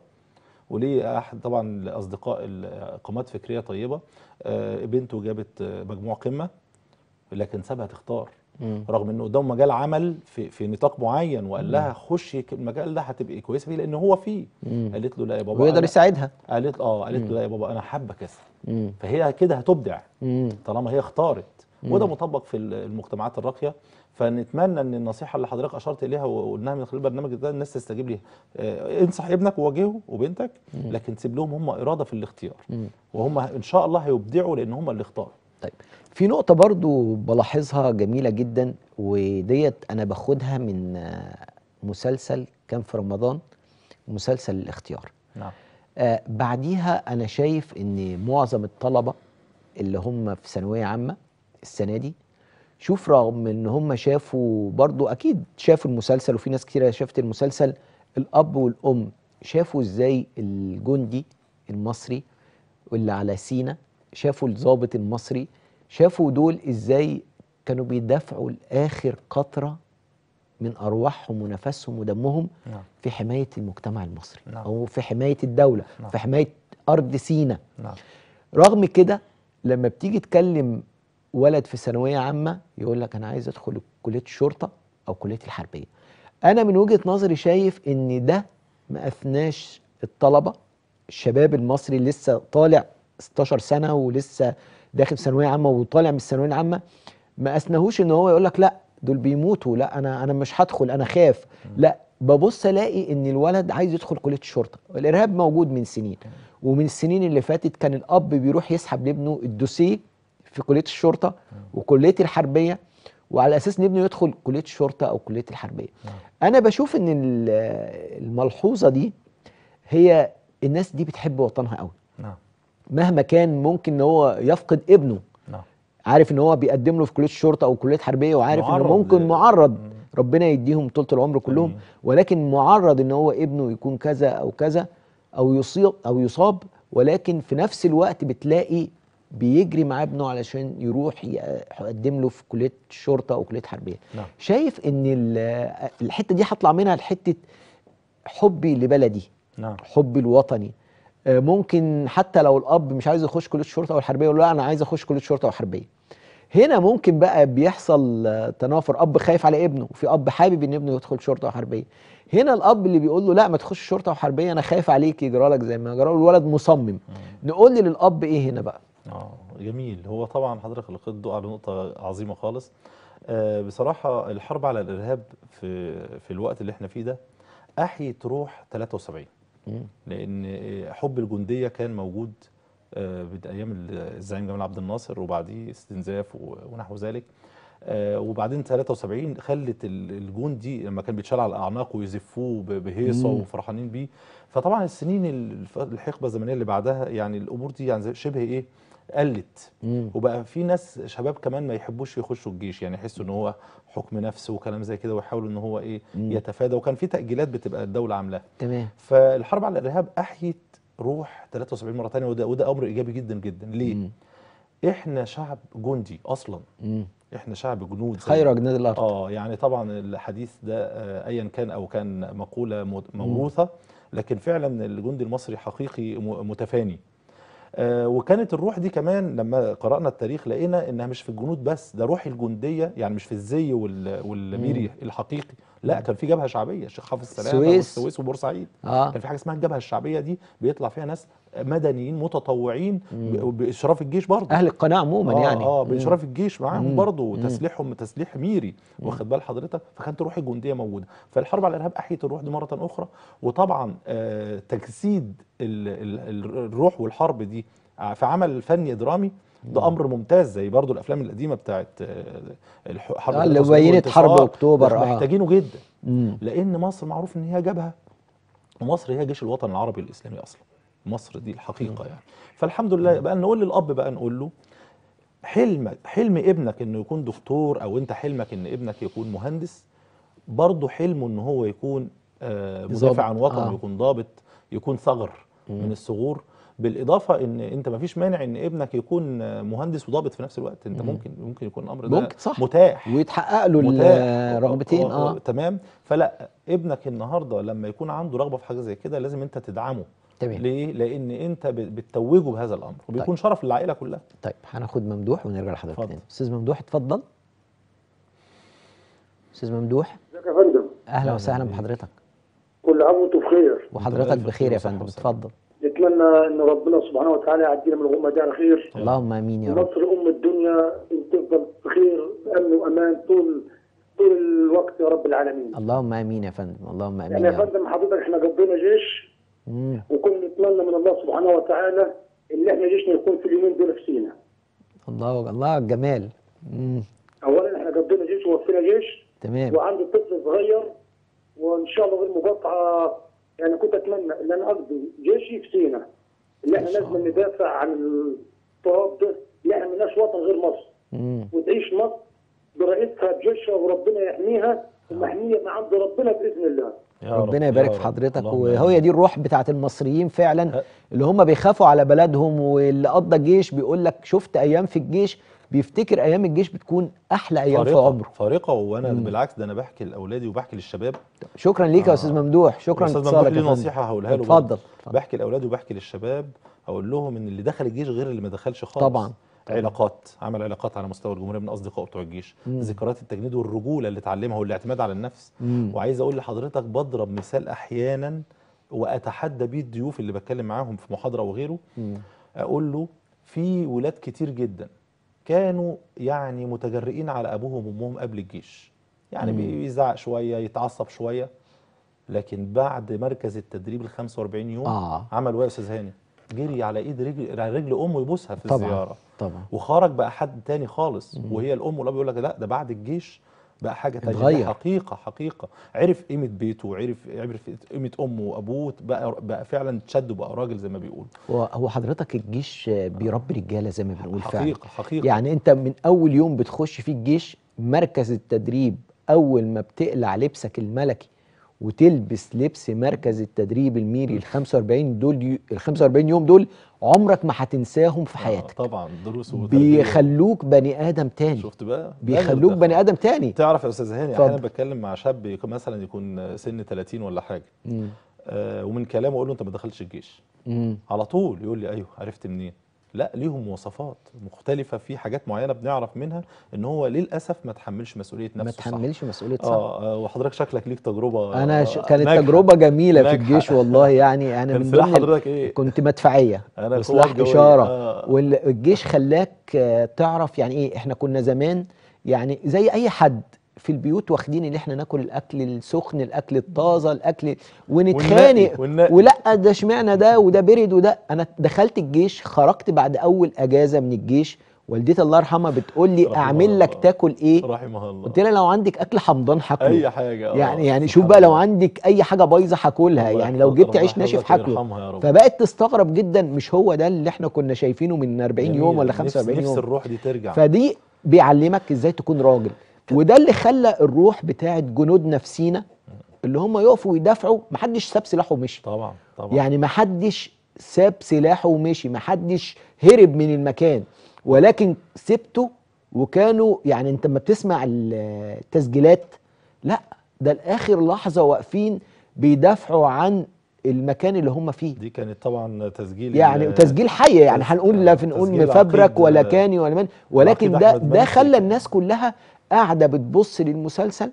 وليه احد طبعا الاصدقاء قامات فكريه طيبه آه، بنته جابت آه، مجموع قمه لكن سابها تختار مم. رغم انه قدامه مجال عمل في في نطاق معين وقال لها خشي المجال ده هتبقي كويسه فيه لان هو فيه مم. قالت له لا يا بابا ويقدر أنا- يساعدها قالت اه قالت له لا يا بابا انا حابه كذا مم. فهي كده هتبدع مم. طالما هي اختارت وده مطبق في المجتمعات الراقيه فنتمنى ان النصيحه اللي حضرتك اشرت اليها وقلناها من خلال البرنامج ده الناس تستجيب ليها آه، انصح ابنك وواجهه وبنتك لكن سيب لهم هم اراده في الاختيار مم. وهم ان شاء الله هيبدعوا لان هم اللي اختاروا طيب في نقطة برضو بلاحظها جميلة جدا وديت أنا باخدها من آه، مسلسل كان في رمضان مسلسل الاختيار نعم آه بعديها أنا شايف إن معظم الطلبة اللي هم في ثانوية عامة السنة دي شوف رغم ان هم شافوا برضو اكيد شافوا المسلسل وفي ناس كتير شافت المسلسل الاب والام شافوا ازاي الجندي المصري واللي على سينا شافوا الضابط المصري شافوا دول ازاي كانوا بيدافعوا لاخر قطره من ارواحهم ونفسهم ودمهم نعم في حمايه المجتمع المصري نعم. او في حمايه الدوله نعم. في حمايه ارض سينا نعم رغم كده لما بتيجي تكلم ولد في ثانويه عامه يقول لك انا عايز ادخل كليه الشرطه او كليه الحربيه انا من وجهه نظري شايف ان ده ما اثناش الطلبه الشباب المصري اللي لسه طالع 16 سنه ولسه داخل ثانويه عامه وطالع من الثانويه العامه ما اثناهوش ان هو يقول لك لا دول بيموتوا لا انا انا مش هدخل انا خاف لا ببص الاقي ان الولد عايز يدخل كليه الشرطه الارهاب موجود من سنين ومن السنين اللي فاتت كان الاب بيروح يسحب لابنه الدوسيه في كليه الشرطه وكليه الحربيه وعلى اساس ان ابنه يدخل كليه الشرطه او كليه الحربيه انا بشوف ان ال- الملحوظه دي هي الناس دي بتحب وطنها قوي نعم مهما كان ممكن ان هو يفقد ابنه نعم عارف ان هو بيقدم له في كليه الشرطه او كليه حربيه وعارف انه معرض ممكن ل- معرض مم. ربنا يديهم طولة العمر كلهم آمين. ولكن معرض ان هو ابنه يكون كذا او كذا او يصيب او يصاب ولكن في نفس الوقت بتلاقي بيجري مع ابنه علشان يروح ي- يقدم له في كليه الشرطه او كليه حربيه نعم. شايف ان ال- الحته دي هطلع منها لحته حبي لبلدي نعم حبي الوطني آه، ممكن حتى لو الاب مش عايز يخش كليه الشرطه او الحربيه يقول لا انا عايز اخش كليه الشرطه او الحربيه هنا ممكن بقى بيحصل آه، تنافر اب خايف على ابنه وفي اب حابب ان ابنه يدخل شرطه او حربيه هنا الاب اللي بيقول له لا ما تخش شرطه او حربيه انا خايف عليك يجرى لك زي ما جرى له الولد مصمم نقول للاب ايه هنا بقى اه جميل هو طبعا حضرتك لقيت الضوء على نقطة عظيمة خالص آه بصراحة الحرب على الإرهاب في في الوقت اللي احنا فيه ده أحيت روح 73 مم. لأن آه، حب الجندية كان موجود آه من أيام الزعيم جمال عبد الناصر وبعديه استنزاف و- ونحو ذلك آه وبعدين 73 خلت ال- الجندي لما كان بيتشال على الأعناق ويزفوه ب- بهيصة مم. وفرحانين بيه فطبعا السنين الف- الحقبة الزمنية اللي بعدها يعني الأمور دي يعني زي- شبه إيه قلت مم. وبقى في ناس شباب كمان ما يحبوش يخشوا الجيش يعني يحسوا ان هو حكم نفس وكلام زي كده ويحاولوا ان هو ايه مم. يتفادى وكان في تأجيلات بتبقى الدولة عاملاها تمام فالحرب على الارهاب احيت روح 73 مرة تانية وده وده امر ايجابي جدا جدا ليه مم. احنا شعب جندي اصلا مم. احنا شعب جنود زي- خير اجناد الارض اه يعني طبعا الحديث ده آه، ايا كان او كان مقوله مو- موروثه لكن فعلا الجندي المصري حقيقي م- متفاني آه، وكانت الروح دي كمان لما قرانا التاريخ لقينا انها مش في الجنود بس ده روح الجنديه يعني مش في الزي وال- والميري الحقيقي لا كان في جبهه شعبيه الشيخ حافظ السلامه السويس. والسويس وبورسعيد اه كان في حاجه اسمها الجبهه الشعبيه دي بيطلع فيها ناس مدنيين متطوعين ب- باشراف الجيش برضه اهل القناع عموما اه يعني اه مم. باشراف الجيش معاهم مم. برضه مم. وتسليحهم تسليح ميري واخد بال حضرتك فكانت الروح الجنديه موجوده فالحرب على الارهاب احيت الروح دي مره اخرى وطبعا آه تجسيد ال ال ال الروح والحرب دي ع- في عمل فني درامي ده امر ممتاز زي برضه الافلام القديمه بتاعت آه، الح- حرب آه، اللي 73 بينت حرب والانتصار. أكتوبر، ده آه. محتاجينه جدا مم. لان مصر معروف ان هي جبهه ومصر هي جيش الوطن العربي الاسلامي اصلا مصر دي الحقيقه يعني فالحمد لله بقى نقول للاب بقى نقول له حلمك حلم ابنك انه يكون دكتور او انت حلمك ان ابنك يكون مهندس برضه حلمه ان هو يكون آه، ضابط، مدافع عن وطنه آه. يكون ضابط يكون ثغر من الثغور بالاضافه ان انت ما فيش مانع ان ابنك يكون آه، مهندس وضابط في نفس الوقت انت ممكن ممكن يكون الامر ده ممكن صح. متاح ويتحقق له متاح الرغبتين اه تمام فلا ابنك النهارده لما يكون عنده رغبه في حاجه زي كده لازم انت تدعمه تمام ليه؟ لان انت ب- بتتوجه بهذا الامر وبيكون شرف للعائله كلها طيب هناخد ممدوح ونرجع لحضرتك اتفضل. تاني استاذ ممدوح اتفضل استاذ ممدوح ازيك يا فندم اهلا أهلا وسهلا بيك. بحضرتك كل عام وانتم بخير وحضرتك ألف بخير يا خير فندم وصحة وسلامة. اتفضل نتمنى ان ربنا سبحانه وتعالى يعدينا من الغمه دي على خير اللهم امين يا رب مصر ام الدنيا ان تفضل بخير بامن وامان طول طول الوقت يا رب العالمين اللهم امين يا فندم اللهم امين يعني يا يا رب فندم حضرتك احنا قضينا جيش مم. وكنا نتمنى من الله سبحانه وتعالى ان احنا جيشنا يكون في اليومين دول في سينا الله الله على الجمال مم. اولا احنا قضينا جيش ووفينا جيش تمام وعندي طفل صغير وان شاء الله غير مقاطعه يعني كنت اتمنى ان انا اقضي جيشي في سينا اللي احنا إن شاء لازم ندافع عن التراب ده اللي احنا مالناش وطن غير مصر مم. وتعيش مصر برئيسها بجيشها وربنا يحميها ومحميه من عند ربنا باذن الله يا رب، ربنا يا يبارك رب. في حضرتك اللهم وهي دي الروح بتاعت المصريين فعلا أه. اللي هم بيخافوا على بلدهم واللي قضى جيش بيقول لك شفت ايام في الجيش بيفتكر ايام الجيش بتكون احلى ايام في فارقة عمره فارقة وانا مم. بالعكس ده انا بحكي لاولادي وبحكي للشباب شكرا ليك يا آه. استاذ ممدوح شكرا استاذ لاتصالك ممدوح يا ليه فندم. نصيحة هقولها له اتفضل برضه. اتفضل. بحكي لاولادي وبحكي للشباب اقول لهم ان اللي دخل الجيش غير اللي ما دخلش خالص طبعا طبعا. علاقات عمل علاقات على مستوى الجمهوريه من اصدقائه بتوع الجيش ذكريات التجنيد والرجوله اللي اتعلمها والاعتماد على النفس مم. وعايز اقول لحضرتك بضرب مثال احيانا واتحدى بيه الضيوف اللي بتكلم معاهم في محاضره وغيره مم. اقول له في ولاد كتير جدا كانوا يعني متجرئين على ابوهم وامهم قبل الجيش يعني مم. بيزعق شويه يتعصب شويه لكن بعد مركز التدريب ال 45 يوم اه عمل ايه يا استاذ هاني جري على ايد رجل على رجل امه يبوسها في طبعا الزياره طبعا وخرج بقى حد تاني خالص وهي الام والاب يقول لك لا ده بعد الجيش بقى حاجه تانية اتغير. ده حقيقه حقيقه عرف قيمه بيته وعرف عرف قيمه امه وابوه بقى بقى فعلا تشد وبقى راجل زي ما بيقول هو هو حضرتك الجيش بيربي رجاله زي ما بنقول فعلا حقيقه حقيقه يعني انت من اول يوم بتخش فيه الجيش مركز التدريب اول ما بتقلع لبسك الملكي وتلبس لبس مركز التدريب الميري ال 45 دول ال 45 يوم دول عمرك ما هتنساهم في آه، حياتك طبعا دروس وتربية. بيخلوك بني ادم تاني شفت بقى ده بيخلوك اللي بني ادم تاني تعرف يا استاذ هاني اتفضل. احيانا بتكلم مع شاب يكون مثلا يكون سن 30 ولا حاجه مم. آه ومن كلامه اقول له انت ما دخلتش الجيش مم. على طول يقول لي ايوه عرفت منين لا ليهم مواصفات مختلفه في حاجات معينه بنعرف منها ان هو للاسف ما تحملش مسؤوليه نفسه ما صح. تحملش مسؤوليه صح اه آه، وحضرتك شكلك ليك تجربه انا ش... آه، كانت ناجحة. تجربه جميله في ناجحة. الجيش والله يعني انا كان من سلاح ضمن ال- حضرتك ايه كنت مدفعيه أنا وسلاح قوات جوية. اشاره آه. والجيش خلاك آه، تعرف يعني ايه احنا كنا زمان يعني زي اي حد في البيوت واخدين ان احنا ناكل الاكل السخن الاكل الطازه الاكل ونتخانق والنقي- والنقي. ولا ده اشمعنى ده وده برد وده انا دخلت الجيش خرجت بعد اول اجازه من الجيش والدتي الله يرحمها بتقول لي رحمها اعمل لك الله. تاكل ايه رحمه الله قلت لها لو عندك اكل حمضان هاكله اي حاجه آه، يعني يعني سبحان شوف بقى لو الله. عندك اي حاجه بايظه هاكلها الله يعني لو يحفظك، جبت الله عيش ناشف يحفظك هاكله ويرحمها يا رب. فبقت تستغرب جدا مش هو ده اللي احنا كنا شايفينه من 40 يوم جميل. ولا نفس- 45 نفس يوم الروح دي ترجع فدي بيعلمك ازاي تكون راجل وده اللي خلى الروح بتاعت جنودنا في سينا اللي هم يقفوا ويدافعوا محدش ساب سلاحه ومشي طبعا طبعا يعني محدش ساب سلاحه ومشي محدش هرب من المكان ولكن سبته وكانوا يعني انت لما بتسمع التسجيلات لا ده لاخر لحظه واقفين بيدافعوا عن المكان اللي هم فيه دي كانت طبعا تسجيل يعني ال- تسجيل حي يعني تس- هنقول لا نقول تسجيل مفبرك عقيد- ولا كاني ولا من ولكن العقيد ده أحمد ده منسي. خلى الناس كلها قاعده بتبص للمسلسل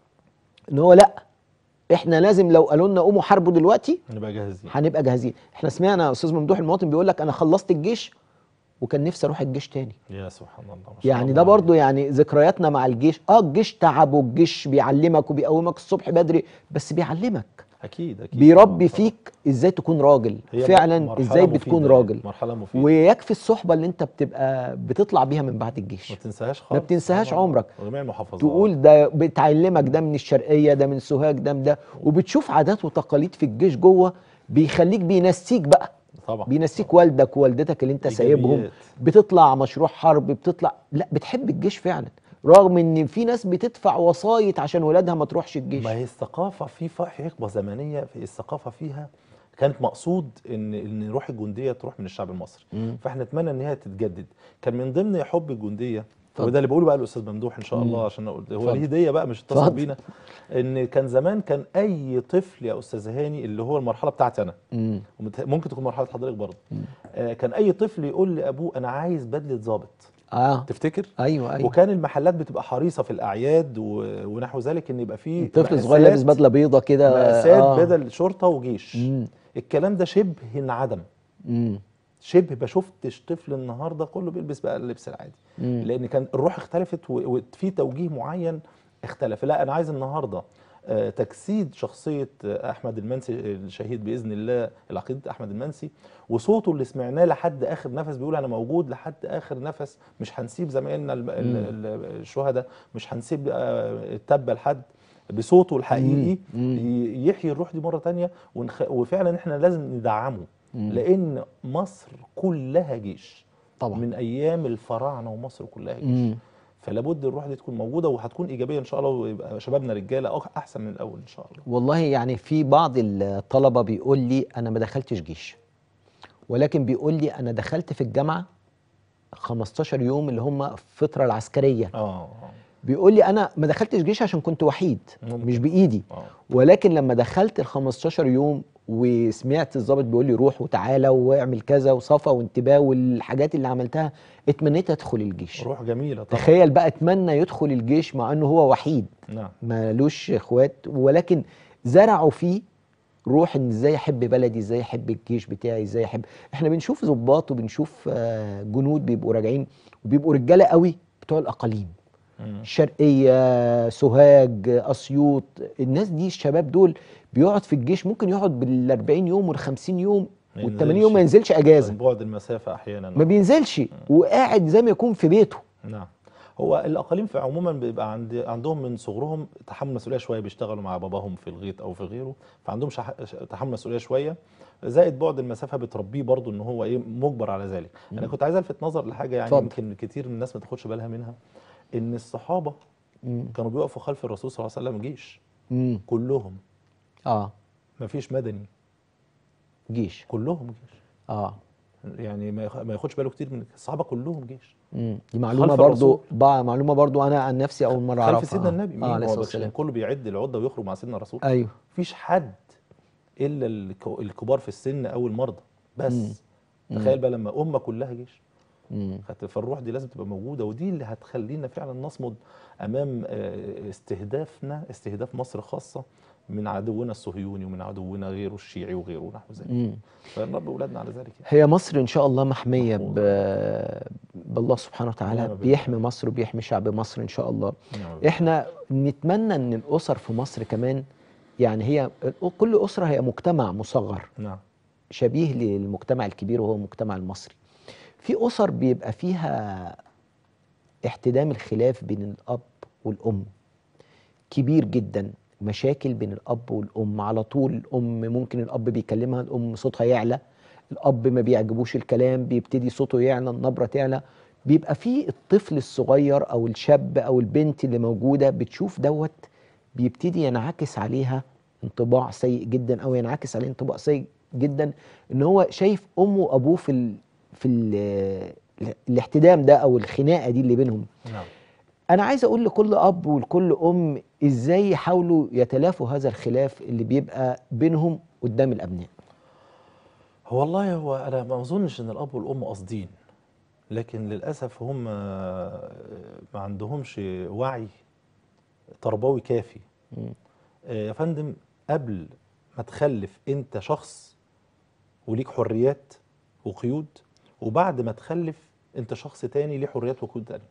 ان هو لا احنا لازم لو قالوا لنا قوموا حاربوا دلوقتي نبقى جاهزين هنبقى جاهزين احنا سمعنا يا استاذ ممدوح المواطن بيقول لك انا خلصت الجيش وكان نفسي اروح الجيش تاني يا سبحان الله ما شاء يعني الله ده عليك. برضو يعني ذكرياتنا مع الجيش اه الجيش تعب والجيش بيعلمك وبيقومك الصبح بدري بس بيعلمك اكيد اكيد بيربي طبعاً. فيك ازاي تكون راجل هي فعلا مرحلة ازاي مفيدة بتكون يعني، راجل مرحله مفيده ويكفي الصحبه اللي انت بتبقى بتطلع بيها من بعد الجيش ما بتنساهاش خالص ما بتنساهاش طبعاً. عمرك. جميع المحافظات تقول ده بتعلمك ده من الشرقيه ده من سوهاج ده من ده وبتشوف عادات وتقاليد في الجيش جوه بيخليك بينسيك بقى طبعا بينسيك والدك ووالدتك اللي انت سايبهم إيجابيات. بتطلع مشروع حرب بتطلع لا بتحب الجيش فعلا رغم ان في ناس بتدفع وسايط عشان ولادها ما تروحش الجيش ما هي الثقافه في ف- في حقبه زمنيه في الثقافه فيها كانت مقصود ان ان روح الجنديه تروح من الشعب المصري مم. فاحنا نتمنى ان هي تتجدد كان من ضمن حب الجنديه اتفضل. وده اللي بقوله بقى الاستاذ ممدوح ان شاء مم. الله عشان أقول هو اتفضل. ليه هديه بقى مش اتصل اتفضل. بينا ان كان زمان كان اي طفل يا استاذ هاني اللي هو المرحله بتاعتي انا مم. ومت- ممكن تكون مرحله حضرتك برضه آه كان اي طفل يقول لابوه انا عايز بدله ضابط اه تفتكر ايوه ايوه وكان المحلات بتبقى حريصه في الاعياد و... ونحو ذلك ان يبقى فيه طفل صغير لابس مقاسات- بدله بيضه كده مقاسات آه. بدل شرطه وجيش مم. الكلام ده شبه انعدم مم. شبه ما شفتش طفل النهارده كله بيلبس بقى اللبس العادي مم. لان كان الروح اختلفت و- وفي توجيه معين اختلف لا انا عايز النهارده آه، تجسيد شخصيه آه، احمد المنسي الشهيد باذن الله العقيد احمد المنسي وصوته اللي سمعناه لحد اخر نفس بيقول انا موجود لحد اخر نفس مش هنسيب زمايلنا الم- ال- ال- الشهداء مش هنسيب آه، التبه لحد بصوته الحقيقي مم. ي- يحيي الروح دي مره تانية ونخ... وفعلا احنا لازم ندعمه مم. لان مصر كلها جيش طبعا من ايام الفراعنه ومصر كلها جيش مم. فلا بد الروح دي تكون موجوده وهتكون ايجابيه ان شاء الله ويبقى شبابنا رجاله أك- احسن من الاول ان شاء الله والله يعني في بعض الطلبة بيقول لي أنا ما دخلتش جيش ولكن بيقول لي أنا دخلت في الجامعة 15 يوم اللي هم الفترة العسكرية اه بيقول لي أنا ما دخلتش جيش عشان كنت وحيد ممكن. مش بإيدي اه ولكن لما دخلت ال 15 يوم وسمعت الضابط بيقول لي روح وتعالى واعمل كذا وصفا وانتباه والحاجات اللي عملتها اتمنيت ادخل الجيش روح جميله طبعا تخيل بقى اتمنى يدخل الجيش مع انه هو وحيد نعم مالوش اخوات ولكن زرعوا فيه روح ان ازاي احب بلدي ازاي احب الجيش بتاعي ازاي احب احنا بنشوف ضباط وبنشوف آه، جنود بيبقوا راجعين وبيبقوا رجاله قوي بتوع الاقاليم مم. الشرقيه سوهاج اسيوط الناس دي الشباب دول بيقعد في الجيش ممكن يقعد بال 40 يوم وال 50 يوم ما وال 80 يوم ما ينزلش عشان اجازه بعد المسافه احيانا ما بينزلش وقاعد زي ما يكون في بيته نعم هو الاقاليم في عموما بيبقى عند عندهم من صغرهم تحمل مسؤوليه شويه بيشتغلوا مع باباهم في الغيط او في غيره فعندهم شح... ش- تحمل مسؤوليه شويه زائد بعد المسافه بتربيه برضو ان هو ايه مجبر على ذلك انا كنت عايز الفت نظر لحاجه يعني اتفضل. يمكن كتير من الناس ما تاخدش بالها منها ان الصحابه مم. كانوا بيقفوا خلف الرسول صلى الله عليه وسلم جيش مم. كلهم اه ما فيش مدني جيش كلهم جيش اه يعني ما ياخ- ما ياخدش باله كتير من الصحابه كلهم جيش مم. دي معلومه خلف برضو الرسول. بقى معلومه برضو انا عن نفسي اول مره اعرفها خلف سيدنا النبي مين اه عليه هو الصلاه بس كان والسلام كله بيعد العده ويخرج مع سيدنا الرسول ايوه مفيش حد الا الك- الكبار في السن او المرضى بس مم. تخيل بقى لما امه كلها جيش مم. فت- فالروح دي لازم تبقى موجوده ودي اللي هتخلينا فعلا نصمد امام آه، استهدافنا استهداف مصر خاصه من عدونا الصهيوني ومن عدونا غيره الشيعي وغيره نحو ذلك مم. فنربي اولادنا على ذلك يعني. هي مصر ان شاء الله محميه ب... محفوظة. بالله سبحانه وتعالى نعم بالله. بيحمي مصر وبيحمي شعب مصر ان شاء الله نعم. احنا نتمنى ان الاسر في مصر كمان يعني هي كل اسره هي مجتمع مصغر نعم شبيه للمجتمع الكبير وهو المجتمع المصري في اسر بيبقى فيها احتدام الخلاف بين الاب والام كبير جدا مشاكل بين الاب والام على طول الام ممكن الاب بيكلمها الام صوتها يعلى الاب ما بيعجبوش الكلام بيبتدي صوته يعلى النبره تعلى بيبقى في الطفل الصغير او الشاب او البنت اللي موجوده بتشوف دوت بيبتدي ينعكس عليها انطباع سيء جدا او ينعكس عليه انطباع سيء جدا ان هو شايف امه وابوه في ال في ال الاحتدام ده او الخناقه دي اللي بينهم نعم انا عايز اقول لكل اب ولكل ام ازاي يحاولوا يتلافوا هذا الخلاف اللي بيبقى بينهم قدام الابناء هو والله هو انا ما اظنش ان الاب والام قاصدين لكن للاسف هم آه، ما عندهمش وعي تربوي كافي مم. آه، يا فندم قبل ما تخلف انت شخص وليك حريات وقيود وبعد ما تخلف انت شخص تاني ليه حريات وقيود تاني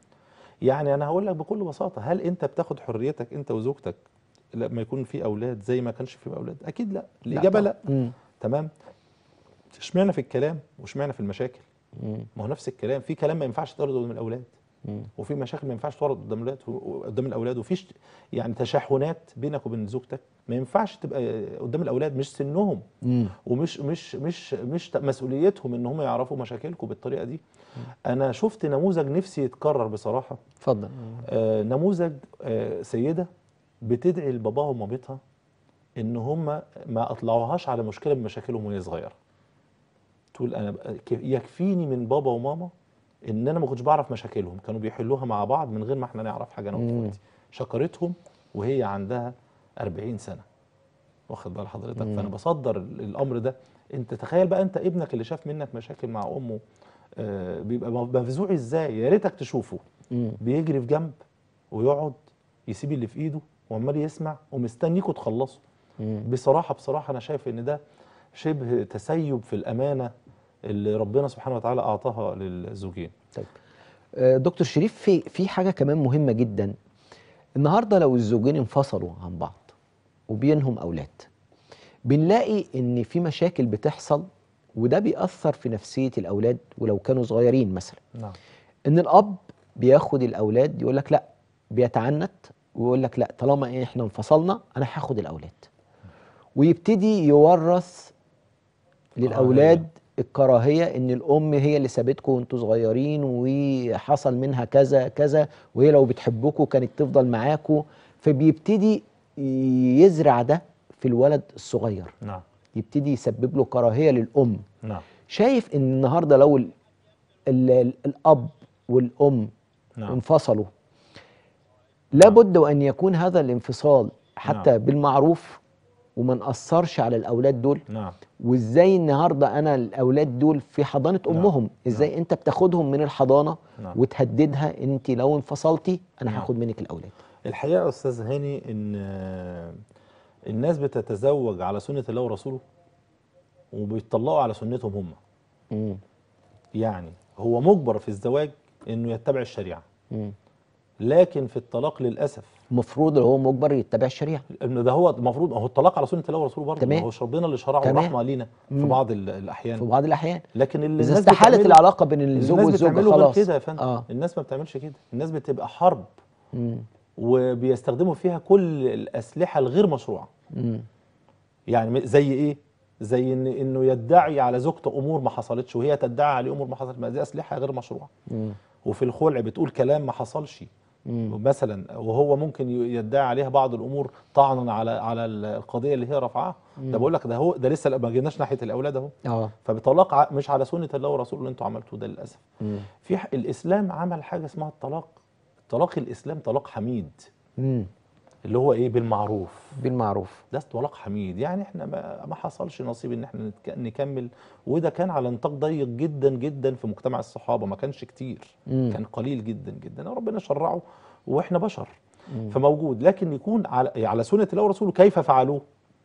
يعني انا هقول لك بكل بساطه هل انت بتاخد حريتك انت وزوجتك لما يكون في اولاد زي ما كانش في اولاد اكيد لا الاجابه لا, مم. تمام اشمعنى في الكلام واشمعنى في المشاكل مم. ما هو نفس الكلام في كلام ما ينفعش تعرض قدام الاولاد مم. وفي مشاكل ما ينفعش تعرض قدام الاولاد قدام الاولاد وفي ش- يعني تشحنات بينك وبين زوجتك ما ينفعش تبقى قدام الاولاد مش سنهم مم. ومش مش مش مش مسؤوليتهم ان هم يعرفوا مشاكلكم بالطريقه دي انا شفت نموذج نفسي يتكرر بصراحه اتفضل آه نموذج آه سيده بتدعي لباباها ومامتها ان هم ما اطلعوهاش على مشكله من مشاكلهم وهي صغيره تقول انا بقى- ك- يكفيني من بابا وماما ان انا ما كنتش بعرف مشاكلهم كانوا بيحلوها مع بعض من غير ما احنا نعرف حاجه انا مم. واخواتي شكرتهم وهي عندها 40 سنه واخد بال حضرتك مم. فانا بصدر ال- الامر ده انت تخيل بقى انت ابنك اللي شاف منك مشاكل مع امه آه بيبقى مفزوع ازاي يا ريتك تشوفه مم. بيجري في جنب ويقعد يسيب اللي في ايده وعمال يسمع ومستنيكوا تخلصوا مم. بصراحه بصراحه انا شايف ان ده شبه تسيب في الامانه اللي ربنا سبحانه وتعالى اعطاها للزوجين طيب آه، دكتور شريف في في حاجه كمان مهمه جدا النهارده لو الزوجين انفصلوا عن بعض وبينهم اولاد بنلاقي ان في مشاكل بتحصل وده بيأثر في نفسيه الاولاد ولو كانوا صغيرين مثلا نعم ان الاب بياخد الاولاد يقول لك لا بيتعنت ويقول لك لا طالما إيه احنا انفصلنا انا هاخد الاولاد ويبتدي يورث للاولاد الكراهيه ان الام هي اللي سابتكم وانتوا صغيرين وحصل منها كذا كذا وهي لو بتحبكم كانت تفضل معاكم فبيبتدي يزرع ده في الولد الصغير نعم يبتدي يسبب له كراهيه للام نعم شايف ان النهارده لو ال ال ال الاب والام نعم انفصلوا لابد وان يكون هذا الانفصال حتى نعم. بالمعروف وما نأثرش على الاولاد دول نعم وازاي النهارده انا الاولاد دول في حضانه نعم. امهم ازاي انت بتاخدهم من الحضانه نعم. وتهددها انت لو انفصلتي انا نعم. هاخد منك الاولاد الحقيقه يا استاذ هاني ان آه، الناس بتتزوج على سنه الله ورسوله وبيطلقوا على سنتهم هم مم. يعني هو مجبر في الزواج انه يتبع الشريعه مم. لكن في الطلاق للاسف المفروض هو مجبر يتبع الشريعه ان ده هو المفروض هو الطلاق على سنه الله ورسوله برضه تمام. ما هوش ربنا اللي شرعه تمام. رحمه لينا في مم. بعض ال- في الاحيان بعض الاحيان لكن اللي اذا الناس استحالت بتعمله- العلاقه بين الزوج الناس والزوجه بتعمله غير خلاص كده يا فندم اه الناس ما بتعملش كده الناس بتبقى حرب مم. وبيستخدموا فيها كل الاسلحه الغير مشروعه مم. يعني م- زي ايه زي إن انه يدعي على زوجته امور ما حصلتش وهي تدعي عليه امور ما حصلتش ما دي اسلحه غير مشروعه مم. وفي الخلع بتقول كلام ما حصلش مم. مثلا وهو ممكن ي- يدعي عليها بعض الامور طعنا على على القضيه اللي هي رفعها ده بقول لك ده هو ده لسه ما جيناش ناحيه الاولاد اهو اه فبطلاق ع- مش على سنه الله ورسوله اللي انتوا عملتوه ده للاسف مم. في ح- الاسلام عمل حاجه اسمها الطلاق طلاق الاسلام طلاق حميد مم. اللي هو ايه بالمعروف بالمعروف ده طلاق حميد يعني احنا ما, ما حصلش نصيب ان احنا نتك- نكمل وده كان على نطاق ضيق جدا جدا في مجتمع الصحابه ما كانش كتير مم. كان قليل جدا جدا ربنا شرعه واحنا بشر فموجود لكن يكون على على سنه الله ورسوله كيف فعلوه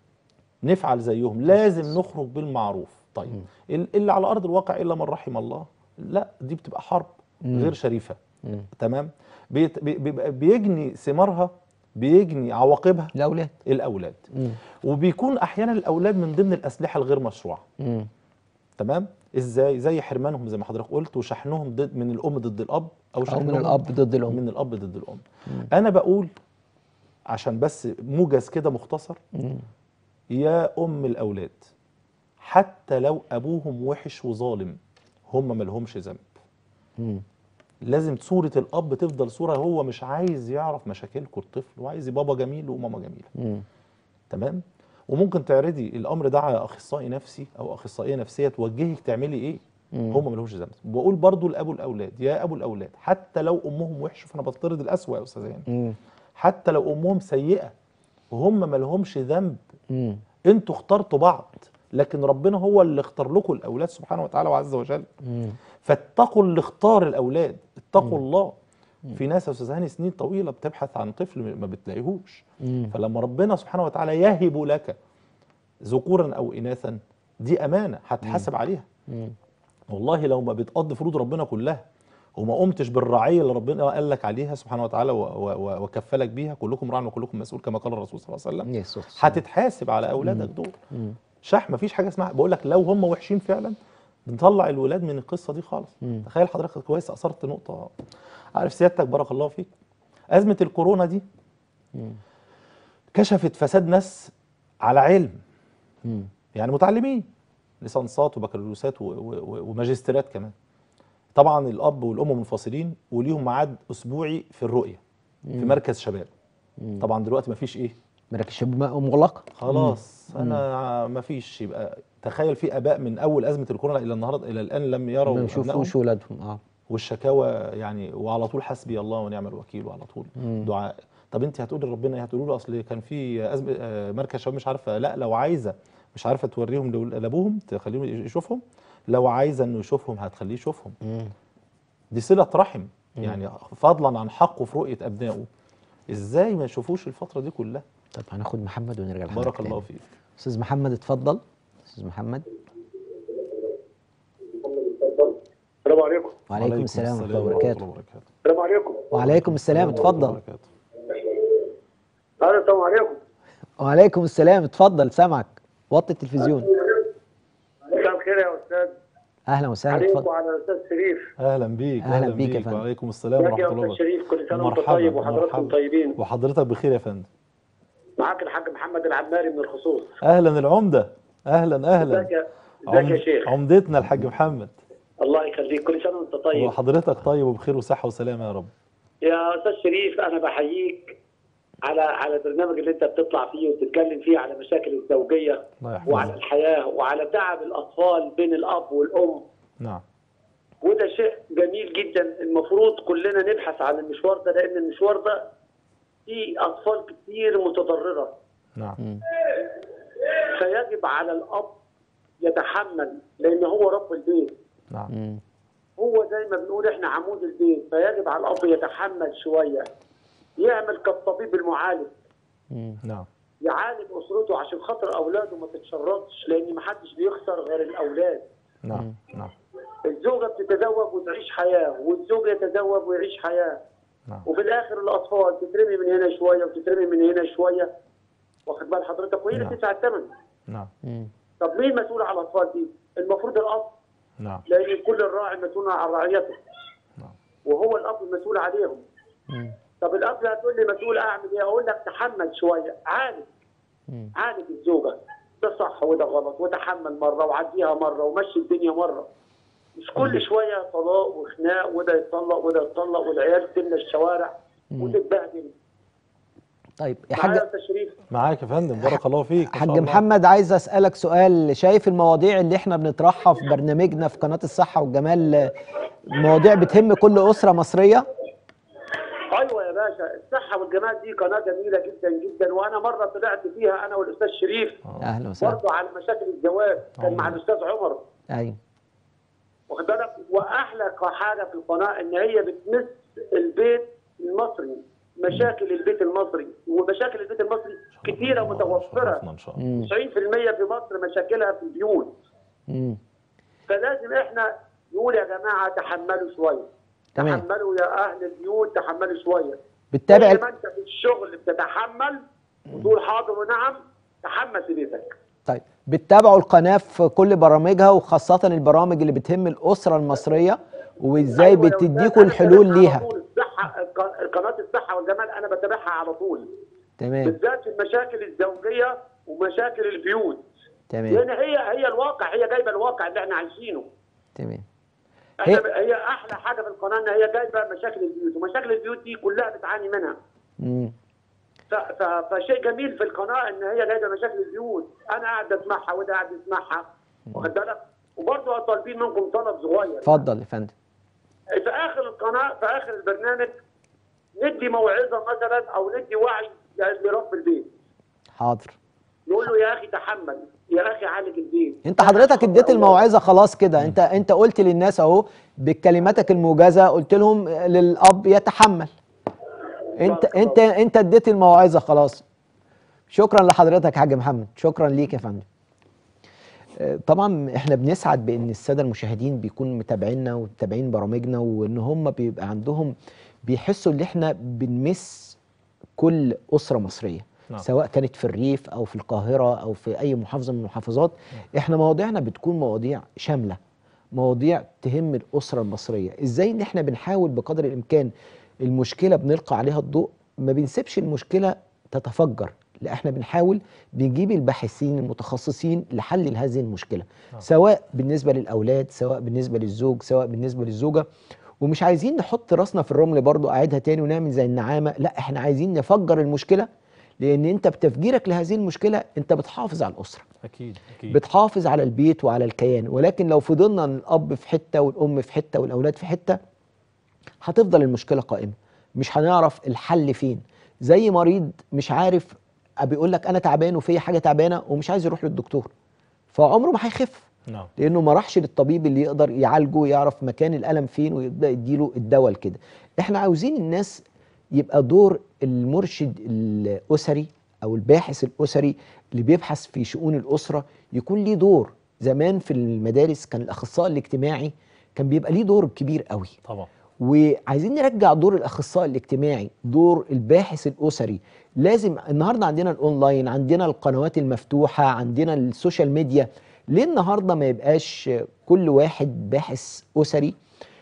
نفعل زيهم لازم نخرج بالمعروف طيب ال- اللي على ارض الواقع الا من رحم الله لا دي بتبقى حرب غير شريفه مم. تمام بيت- بي- بيبقى بيجني ثمارها بيجني عواقبها الاولاد الاولاد مم. وبيكون احيانا الاولاد من ضمن الاسلحه الغير مشروعه مم. تمام ازاي زي حرمانهم زي ما حضرتك قلت وشحنهم ضد من الام ضد الاب او او من شحنهم الاب ضد الام من الاب ضد الام انا بقول عشان بس موجز كده مختصر مم. يا ام الاولاد حتى لو ابوهم وحش وظالم هم ملهمش ذنب مم. لازم صورة الأب تفضل صورة هو مش عايز يعرف مشاكلكم الطفل وعايز بابا جميل وماما جميلة مم. تمام وممكن تعرضي الامر ده على اخصائي نفسي او اخصائيه نفسيه توجهك تعملي ايه مم. هم ملهمش ذنب بقول برضو لابو الاولاد يا ابو الاولاد حتى لو امهم وحش فانا بفترض الاسوأ يا استاذ هاني مم. حتى لو امهم سيئه وهم ملهمش ذنب مم. انتوا اخترتوا بعض لكن ربنا هو اللي اختار لكم الاولاد سبحانه وتعالى وعز وجل مم. فاتقوا اللي اختار الاولاد اتقوا الله في ناس يا استاذ هاني سنين طويله بتبحث عن طفل ما بتلاقيهوش مم. فلما ربنا سبحانه وتعالى يهب لك ذكورا او اناثا دي امانه هتحاسب عليها مم. والله لو ما بتقضي فروض ربنا كلها وما قمتش بالرعيه اللي ربنا قال لك عليها سبحانه وتعالى و- و- و- وكفلك بيها كلكم راع وكلكم مسؤول كما قال الرسول صلى الله عليه وسلم يسوع هتتحاسب على اولادك دول مم. شح مفيش حاجه اسمها بقول لك لو هم وحشين فعلا بنطلع الولاد من القصه دي خالص مم. تخيل حضرتك كويس اثرت نقطه عارف سيادتك بارك الله فيك ازمه الكورونا دي مم. كشفت فساد ناس على علم مم. يعني متعلمين ليسانسات وبكالوريوسات و- و- و- وماجستيرات كمان طبعا الاب والام منفصلين وليهم ميعاد اسبوعي في الرؤيه في مركز شباب مم. طبعا دلوقتي مفيش ايه مراكز شباب مغلقه خلاص انا مفيش يبقى تخيل في اباء من اول ازمه الكورونا الى النهارده الى الان لم يروا ما أبنائهم يشوفوش ولادهم اه والشكاوى يعني وعلى طول حسبي الله ونعم الوكيل وعلى طول مم. دعاء طب انت هتقولي لربنا هتقولوا له اصل كان في أزمة آه، مركز شباب مش عارفه لا لو عايزه مش عارفه توريهم لول- لابوهم تخليهم يشوفهم لو عايزه انه يشوفهم هتخليه يشوفهم مم. دي صله رحم يعني فضلا عن حقه في رؤيه ابنائه ازاي ما يشوفوش الفتره دي كلها طب هناخد محمد ونرجع لحضرتك بارك الله تاني. فيك استاذ محمد اتفضل استاذ محمد السلام عليكم وعليكم السلام ورحمه الله وبركاته وبركاته السلام عليكم وعليكم السلام اتفضل وبركاته. الو السلام عليكم وعليكم السلام اتفضل سامعك وطي التلفزيون مساء الخير يا استاذ اهلا وسهلا عليكم اتفضل وعلى الاستاذ شريف اهلا بيك أهلا بيك يا فندم. وعليكم السلام ازيك يا ورحمه الله استاذ وبركاته شريف كل سنه وانت مرحبا، طيب وحضراتكم مرحبا. طيبين وحضرتك بخير يا فندم معاك الحاج محمد العماري من الخصوص اهلا العمده اهلا ازيك اهلا يا ازيك يا شيخ عمدتنا الحاج محمد الله يخليك كل سنه وانت طيب وحضرتك طيب وبخير وصحه وسلامه يا رب يا استاذ شريف انا بحييك على على البرنامج اللي انت بتطلع فيه وتتكلم فيه على مشاكل الزوجيه الله يحفظك. وعلى الحياه وعلى تعب الاطفال بين الاب والام نعم وده شيء جميل جدا المفروض كلنا نبحث عن المشوار ده لان المشوار ده فيه اطفال كتير متضرره نعم فيجب على الاب يتحمل لان هو رب البيت نعم مم. هو زي ما بنقول احنا عمود البيت فيجب على الاب يتحمل شويه يعمل كالطبيب المعالج مم. نعم يعالج اسرته عشان خاطر اولاده ما تتشردش لان ما حدش بيخسر غير الاولاد نعم نعم الزوجه بتتزوج وتعيش حياه والزوج يتزوج ويعيش حياه نعم وفي الاخر الاطفال تترمي من هنا شويه وتترمي من هنا شويه واخد بال حضرتك وهي اللي نعم. بتدفع الثمن نعم مم. طب مين مسؤول على الاطفال دي؟ المفروض الاب نعم لان كل الراعي مسؤول عن رعيته نعم. وهو الاب المسؤول عليهم مم. طب الاب هتقول لي مسؤول اعمل ايه؟ اقول لك تحمل شويه عالج مم. عالج الزوجه ده صح وده غلط وتحمل مره وعديها مره ومشي الدنيا مره مش كل شويه طلاق وخناق وده يتطلق وده يتطلق والعيال تملى الشوارع وتتبهدل طيب يا معايا حاج يا أستاذ شريف معاك يا فندم بارك الله فيك ما شاء حاج الله. محمد عايز اسالك سؤال شايف المواضيع اللي احنا بنطرحها في برنامجنا في قناه الصحه والجمال مواضيع بتهم كل اسره مصريه ايوه يا باشا الصحه والجمال دي قناه جميله جدا جدا وانا مره طلعت فيها انا والاستاذ شريف اهلا وسهلا برضه على مشاكل الزواج كان مع الاستاذ عمر ايوه واخد بالك واحلى حاجه في القناه ان هي بتمس البيت المصري مشاكل البيت المصري ومشاكل البيت المصري كثيره متوفره شرفنا ان شاء الله مم. 90% في مصر مشاكلها في البيوت مم. فلازم احنا نقول يا جماعه تحملوا شويه تمام. تحملوا يا اهل البيوت تحملوا شويه بتتابع زي ما انت في الشغل بتتحمل وتقول حاضر ونعم تحمل في بيتك طيب بتتابعوا القناه في كل برامجها وخاصه البرامج اللي بتهم الاسره المصريه وازاي أيوة، لو بتديكوا أنا الحلول بتابعها ليها على طول. الصحه الق- قناه الصحه والجمال انا بتابعها على طول تمام بالذات في المشاكل الزوجيه ومشاكل البيوت تمام لان هي هي الواقع هي جايبه الواقع اللي احنا عايشينه تمام احنا هي- ب- هي احلى حاجه في القناه ان هي جايبه مشاكل البيوت ومشاكل البيوت دي كلها بتعاني منها مم. ف- ف- فشيء جميل في القناه ان هي جايبه مشاكل البيوت انا قاعد اسمعها وده قاعد يسمعها واخد بالك وبرضه طالبين منكم طلب صغير اتفضل يا فندم في اخر القناه في اخر البرنامج ندي موعظه مثلا او ندي وعي لرب البيت حاضر نقول له يا اخي تحمل يا اخي عالج البيت انت حضرتك اديت الموعظه خلاص كده انت انت قلت للناس اهو بكلماتك الموجزه قلت لهم للاب يتحمل انت انت انت اديت الموعظه خلاص شكرا لحضرتك يا حاج محمد شكرا ليك يا فندم آه، طبعا احنا بنسعد بان الساده المشاهدين بيكونوا متابعينا ومتابعين برامجنا وان هم بيبقى عندهم بيحسوا ان احنا بنمس كل اسره مصريه نعم. سواء كانت في الريف او في القاهره او في اي محافظه من المحافظات احنا مواضيعنا بتكون مواضيع شامله مواضيع تهم الاسره المصريه ازاي ان احنا بنحاول بقدر الامكان المشكله بنلقى عليها الضوء ما بنسيبش المشكله تتفجر لا احنا بنحاول بنجيب الباحثين المتخصصين لحل هذه المشكله سواء بالنسبه للاولاد سواء بالنسبه للزوج سواء بالنسبه للزوجه ومش عايزين نحط راسنا في الرمل برضو اعيدها تاني ونعمل زي النعامه لا احنا عايزين نفجر المشكله لان انت بتفجيرك لهذه المشكله انت بتحافظ على الاسره اكيد اكيد بتحافظ على البيت وعلى الكيان ولكن لو فضلنا ان الاب في حته والام في حته والاولاد في حته هتفضل المشكله قائمه مش هنعرف الحل فين زي مريض مش عارف بيقول لك انا تعبان وفي حاجه تعبانه ومش عايز يروح للدكتور فعمره ما هيخف نعم لانه ما راحش للطبيب اللي يقدر يعالجه ويعرف مكان الالم فين ويبدا يديله الدواء كده احنا عاوزين الناس يبقى دور المرشد الاسري او الباحث الاسري اللي بيبحث في شؤون الاسره يكون ليه دور زمان في المدارس كان الاخصائي الاجتماعي كان بيبقى ليه دور كبير قوي طبعا وعايزين نرجع دور الاخصائي الاجتماعي دور الباحث الاسري لازم النهارده عندنا الاونلاين عندنا القنوات المفتوحه عندنا السوشيال ميديا ليه النهارده ما يبقاش كل واحد باحث اسري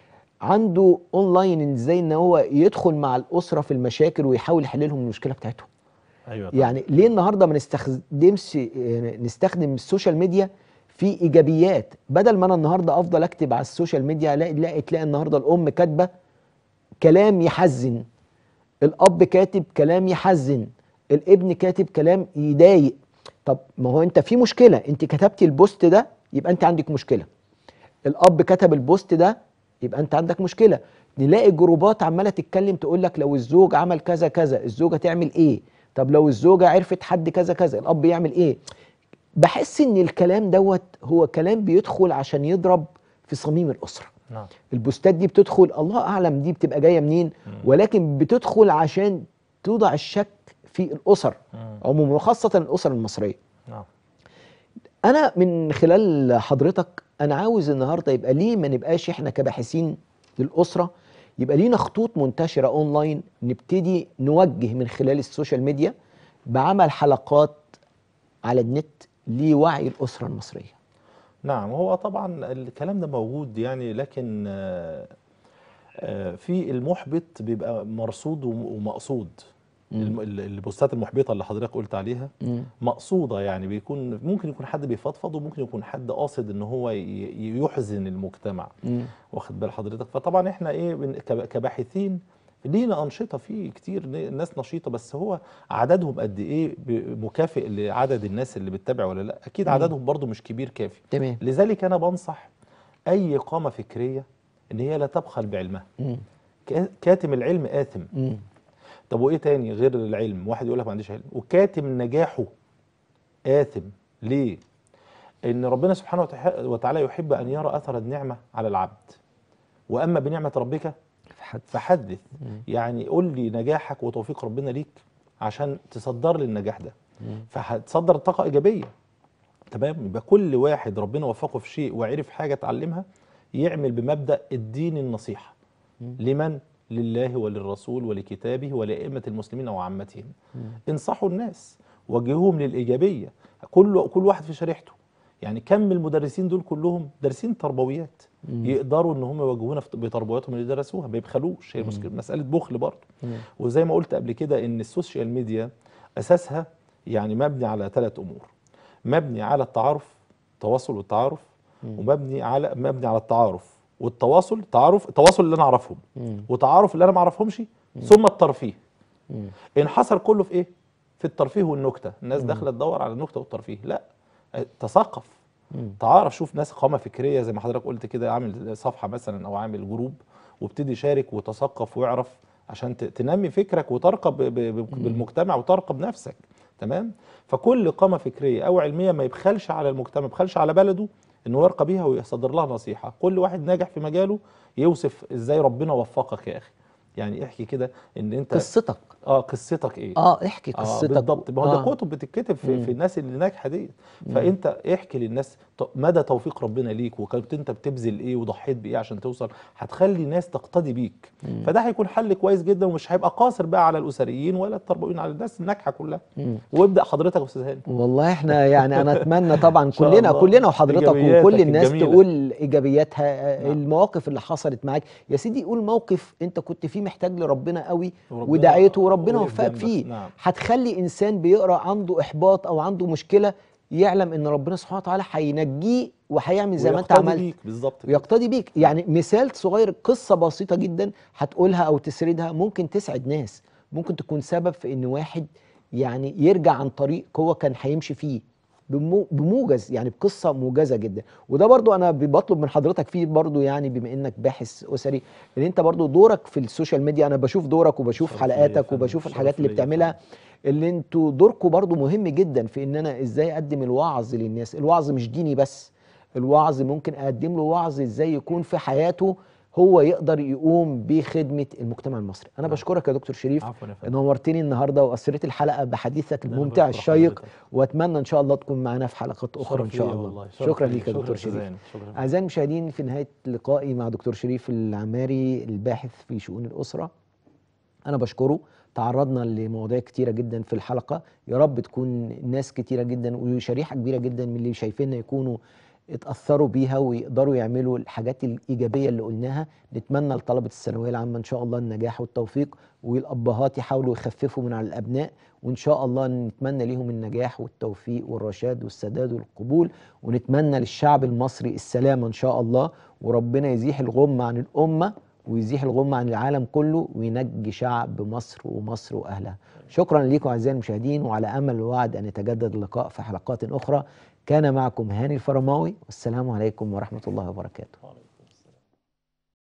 عنده اونلاين ازاي ان هو يدخل مع الاسره في المشاكل ويحاول يحل لهم المشكله بتاعتهم ايوه طبعا. يعني ليه النهارده ما نستخدمش نستخدم السوشيال ميديا في ايجابيات بدل ما انا النهارده افضل اكتب على السوشيال ميديا الاقي تلاقي تلاقي النهارده الام كاتبه كلام يحزن الاب كاتب كلام يحزن الابن كاتب كلام يضايق طب ما هو انت في مشكله انت كتبتي البوست ده يبقى انت عندك مشكله الاب كتب البوست ده يبقى انت عندك مشكله نلاقي جروبات عماله تتكلم تقول لك لو الزوج عمل كذا كذا الزوجه تعمل ايه طب لو الزوجه عرفت حد كذا كذا الاب يعمل ايه بحس ان الكلام دوت هو كلام بيدخل عشان يضرب في صميم الاسره نعم البوستات دي بتدخل الله اعلم دي بتبقى جايه منين ولكن بتدخل عشان توضع الشك في الاسر عموما وخاصه الاسر المصريه نعم انا من خلال حضرتك انا عاوز النهارده يبقى ليه ما نبقاش احنا كباحثين للاسره يبقى لينا خطوط منتشره اونلاين نبتدي نوجه من خلال السوشيال ميديا بعمل حلقات على النت لوعي الاسره المصريه نعم هو طبعا الكلام ده موجود يعني لكن آه، آه، في المحبط بيبقى مرصود وم- ومقصود الم- ال- البوستات المحبطه اللي حضرتك قلت عليها مقصوده يعني بيكون ممكن يكون حد بيفضفض وممكن يكون حد قاصد ان هو ي- يحزن المجتمع واخد بال حضرتك فطبعا احنا ايه بن- كب- كباحثين لينا انشطه في كتير ن- ناس نشيطه بس هو عددهم قد ايه ب- مكافئ لعدد الناس اللي بتتابع ولا لا اكيد عددهم برضو مش كبير كافي تمام لذلك انا بنصح اي قامه فكريه ان هي لا تبخل بعلمها مم. كا- كاتم العلم آثم مم. طب وايه تاني غير العلم واحد يقول لك ما عنديش علم وكاتم نجاحه آثم ليه ان ربنا سبحانه وتح- وتعالى يحب ان يرى اثر النعمه على العبد واما بنعمه ربك فحدث يعني قول لي نجاحك وتوفيق ربنا ليك عشان تصدر لي النجاح ده فهتصدر طاقه ايجابيه تمام يبقى كل واحد ربنا وفقه في شيء وعرف حاجه اتعلمها يعمل بمبدا الدين النصيحه لمن لله وللرسول ولكتابه ولائمه المسلمين وعامتهم انصحوا الناس وجهوهم للايجابيه كل كل واحد في شريحته يعني كم من المدرسين دول كلهم دارسين تربويات يقدروا ان هم يوجهونا في- بتربوياتهم اللي درسوها ما يبخلوش هي مشكله مساله بخل برضه وزي ما قلت قبل كده ان السوشيال ميديا اساسها يعني مبني على ثلاث امور مبني على التعارف التواصل والتعارف ومبني على مبني على التعارف والتواصل تعارف التواصل اللي انا اعرفهم وتعارف اللي انا ما اعرفهمش ثم الترفيه انحصر كله في ايه في الترفيه والنكته الناس داخله تدور على النكته والترفيه لا تثقف تعرف شوف ناس قامه فكريه زي ما حضرتك قلت كده عامل صفحه مثلا او عامل جروب وابتدي شارك وتثقف واعرف عشان ت- تنمي فكرك وترقى ب- ب- ب- بالمجتمع وترقى بنفسك تمام فكل قامه فكريه او علميه ما يبخلش على المجتمع ما يبخلش على بلده انه يرقى بيها ويصدر لها نصيحه كل واحد ناجح في مجاله يوصف ازاي ربنا وفقك يا اخي يعني احكي كده ان انت قصتك اه قصتك ايه اه احكي اه قصتك بالضبط ما هو آه. ده كتب بتتكتب في, في الناس اللي ناجحه دي فانت احكي للناس ط- مدى توفيق ربنا ليك وكنت انت بتبذل ايه وضحيت بايه عشان توصل هتخلي ناس تقتدي بيك فده هيكون حل كويس جدا ومش هيبقى قاصر بقى على الاسريين ولا التربويين على الناس الناجحه كلها وابدا حضرتك يا استاذ هاني والله احنا يعني انا اتمنى طبعا شاء كلنا الله. كلنا وحضرتك إيجابياتك وكل الناس الجميلة. تقول ايجابياتها نعم. المواقف اللي حصلت معاك يا سيدي قول موقف انت كنت فيه محتاج لربنا قوي وربنا ودعيته وربنا وقف وفقك جنبك. فيه نعم. هتخلي انسان بيقرا عنده احباط او عنده مشكله يعلم ان ربنا سبحانه وتعالى هينجيه وهيعمل زي ما انت ويقتدي عملت بيك بالظبط كده. ويقتدي بيك يعني مثال صغير قصة بسيطة جدا هتقولها أو تسردها ممكن تسعد ناس ممكن تكون سبب في إن واحد يعني يرجع عن طريق هو كان هيمشي فيه بمو- بموجز يعني بقصة موجزة جدا وده برضو أنا بطلب من حضرتك فيه برضو يعني بما إنك باحث أسري إن أنت برضو دورك في السوشيال ميديا أنا بشوف دورك وبشوف شرف ليا يا حلقاتك فندم، وبشوف شرف الحاجات اللي ليا يا بتعملها اللي انتوا دوركم برضو مهم جدا في ان انا ازاي اقدم الوعظ للناس الوعظ مش ديني بس الوعظ ممكن اقدم له وعظ ازاي يكون في حياته هو يقدر يقوم بخدمه المجتمع المصري انا نعم. بشكرك يا دكتور شريف عفوا يا فندم نورتني النهارده واثرت الحلقه بحديثك أنا الممتع بشكر الشيق حضرتك. واتمنى ان شاء الله تكون معنا في حلقات اخرى ان شرف شاء ليا الله والله. شرف شكرا ليا. ليك يا شكرا دكتور أستاذ شريف هاني. شكرا اعزائي المشاهدين في نهايه لقائي مع دكتور شريف العماري الباحث في شؤون الاسره انا بشكره تعرضنا لمواضيع كتيرة جدا في الحلقة يا رب تكون ناس كتيرة جدا وشريحة كبيرة جدا من اللي شايفيننا يكونوا اتأثروا بيها ويقدروا يعملوا الحاجات الإيجابية اللي قلناها نتمنى لطلبة الثانوية العامة إن شاء الله النجاح والتوفيق والأبهات يحاولوا يخففوا من على الأبناء وإن شاء الله نتمنى ليهم النجاح والتوفيق والرشاد والسداد والقبول ونتمنى للشعب المصري السلامة إن شاء الله وربنا يزيح الغمة عن الأمة ويزيح الغمة عن العالم كله وينجي شعب مصر ومصر وأهلها شكرا لكم أعزائي المشاهدين وعلى أمل ووعد أن يتجدد اللقاء في حلقات أخرى كان معكم هاني الفرماوي والسلام عليكم ورحمة الله وبركاته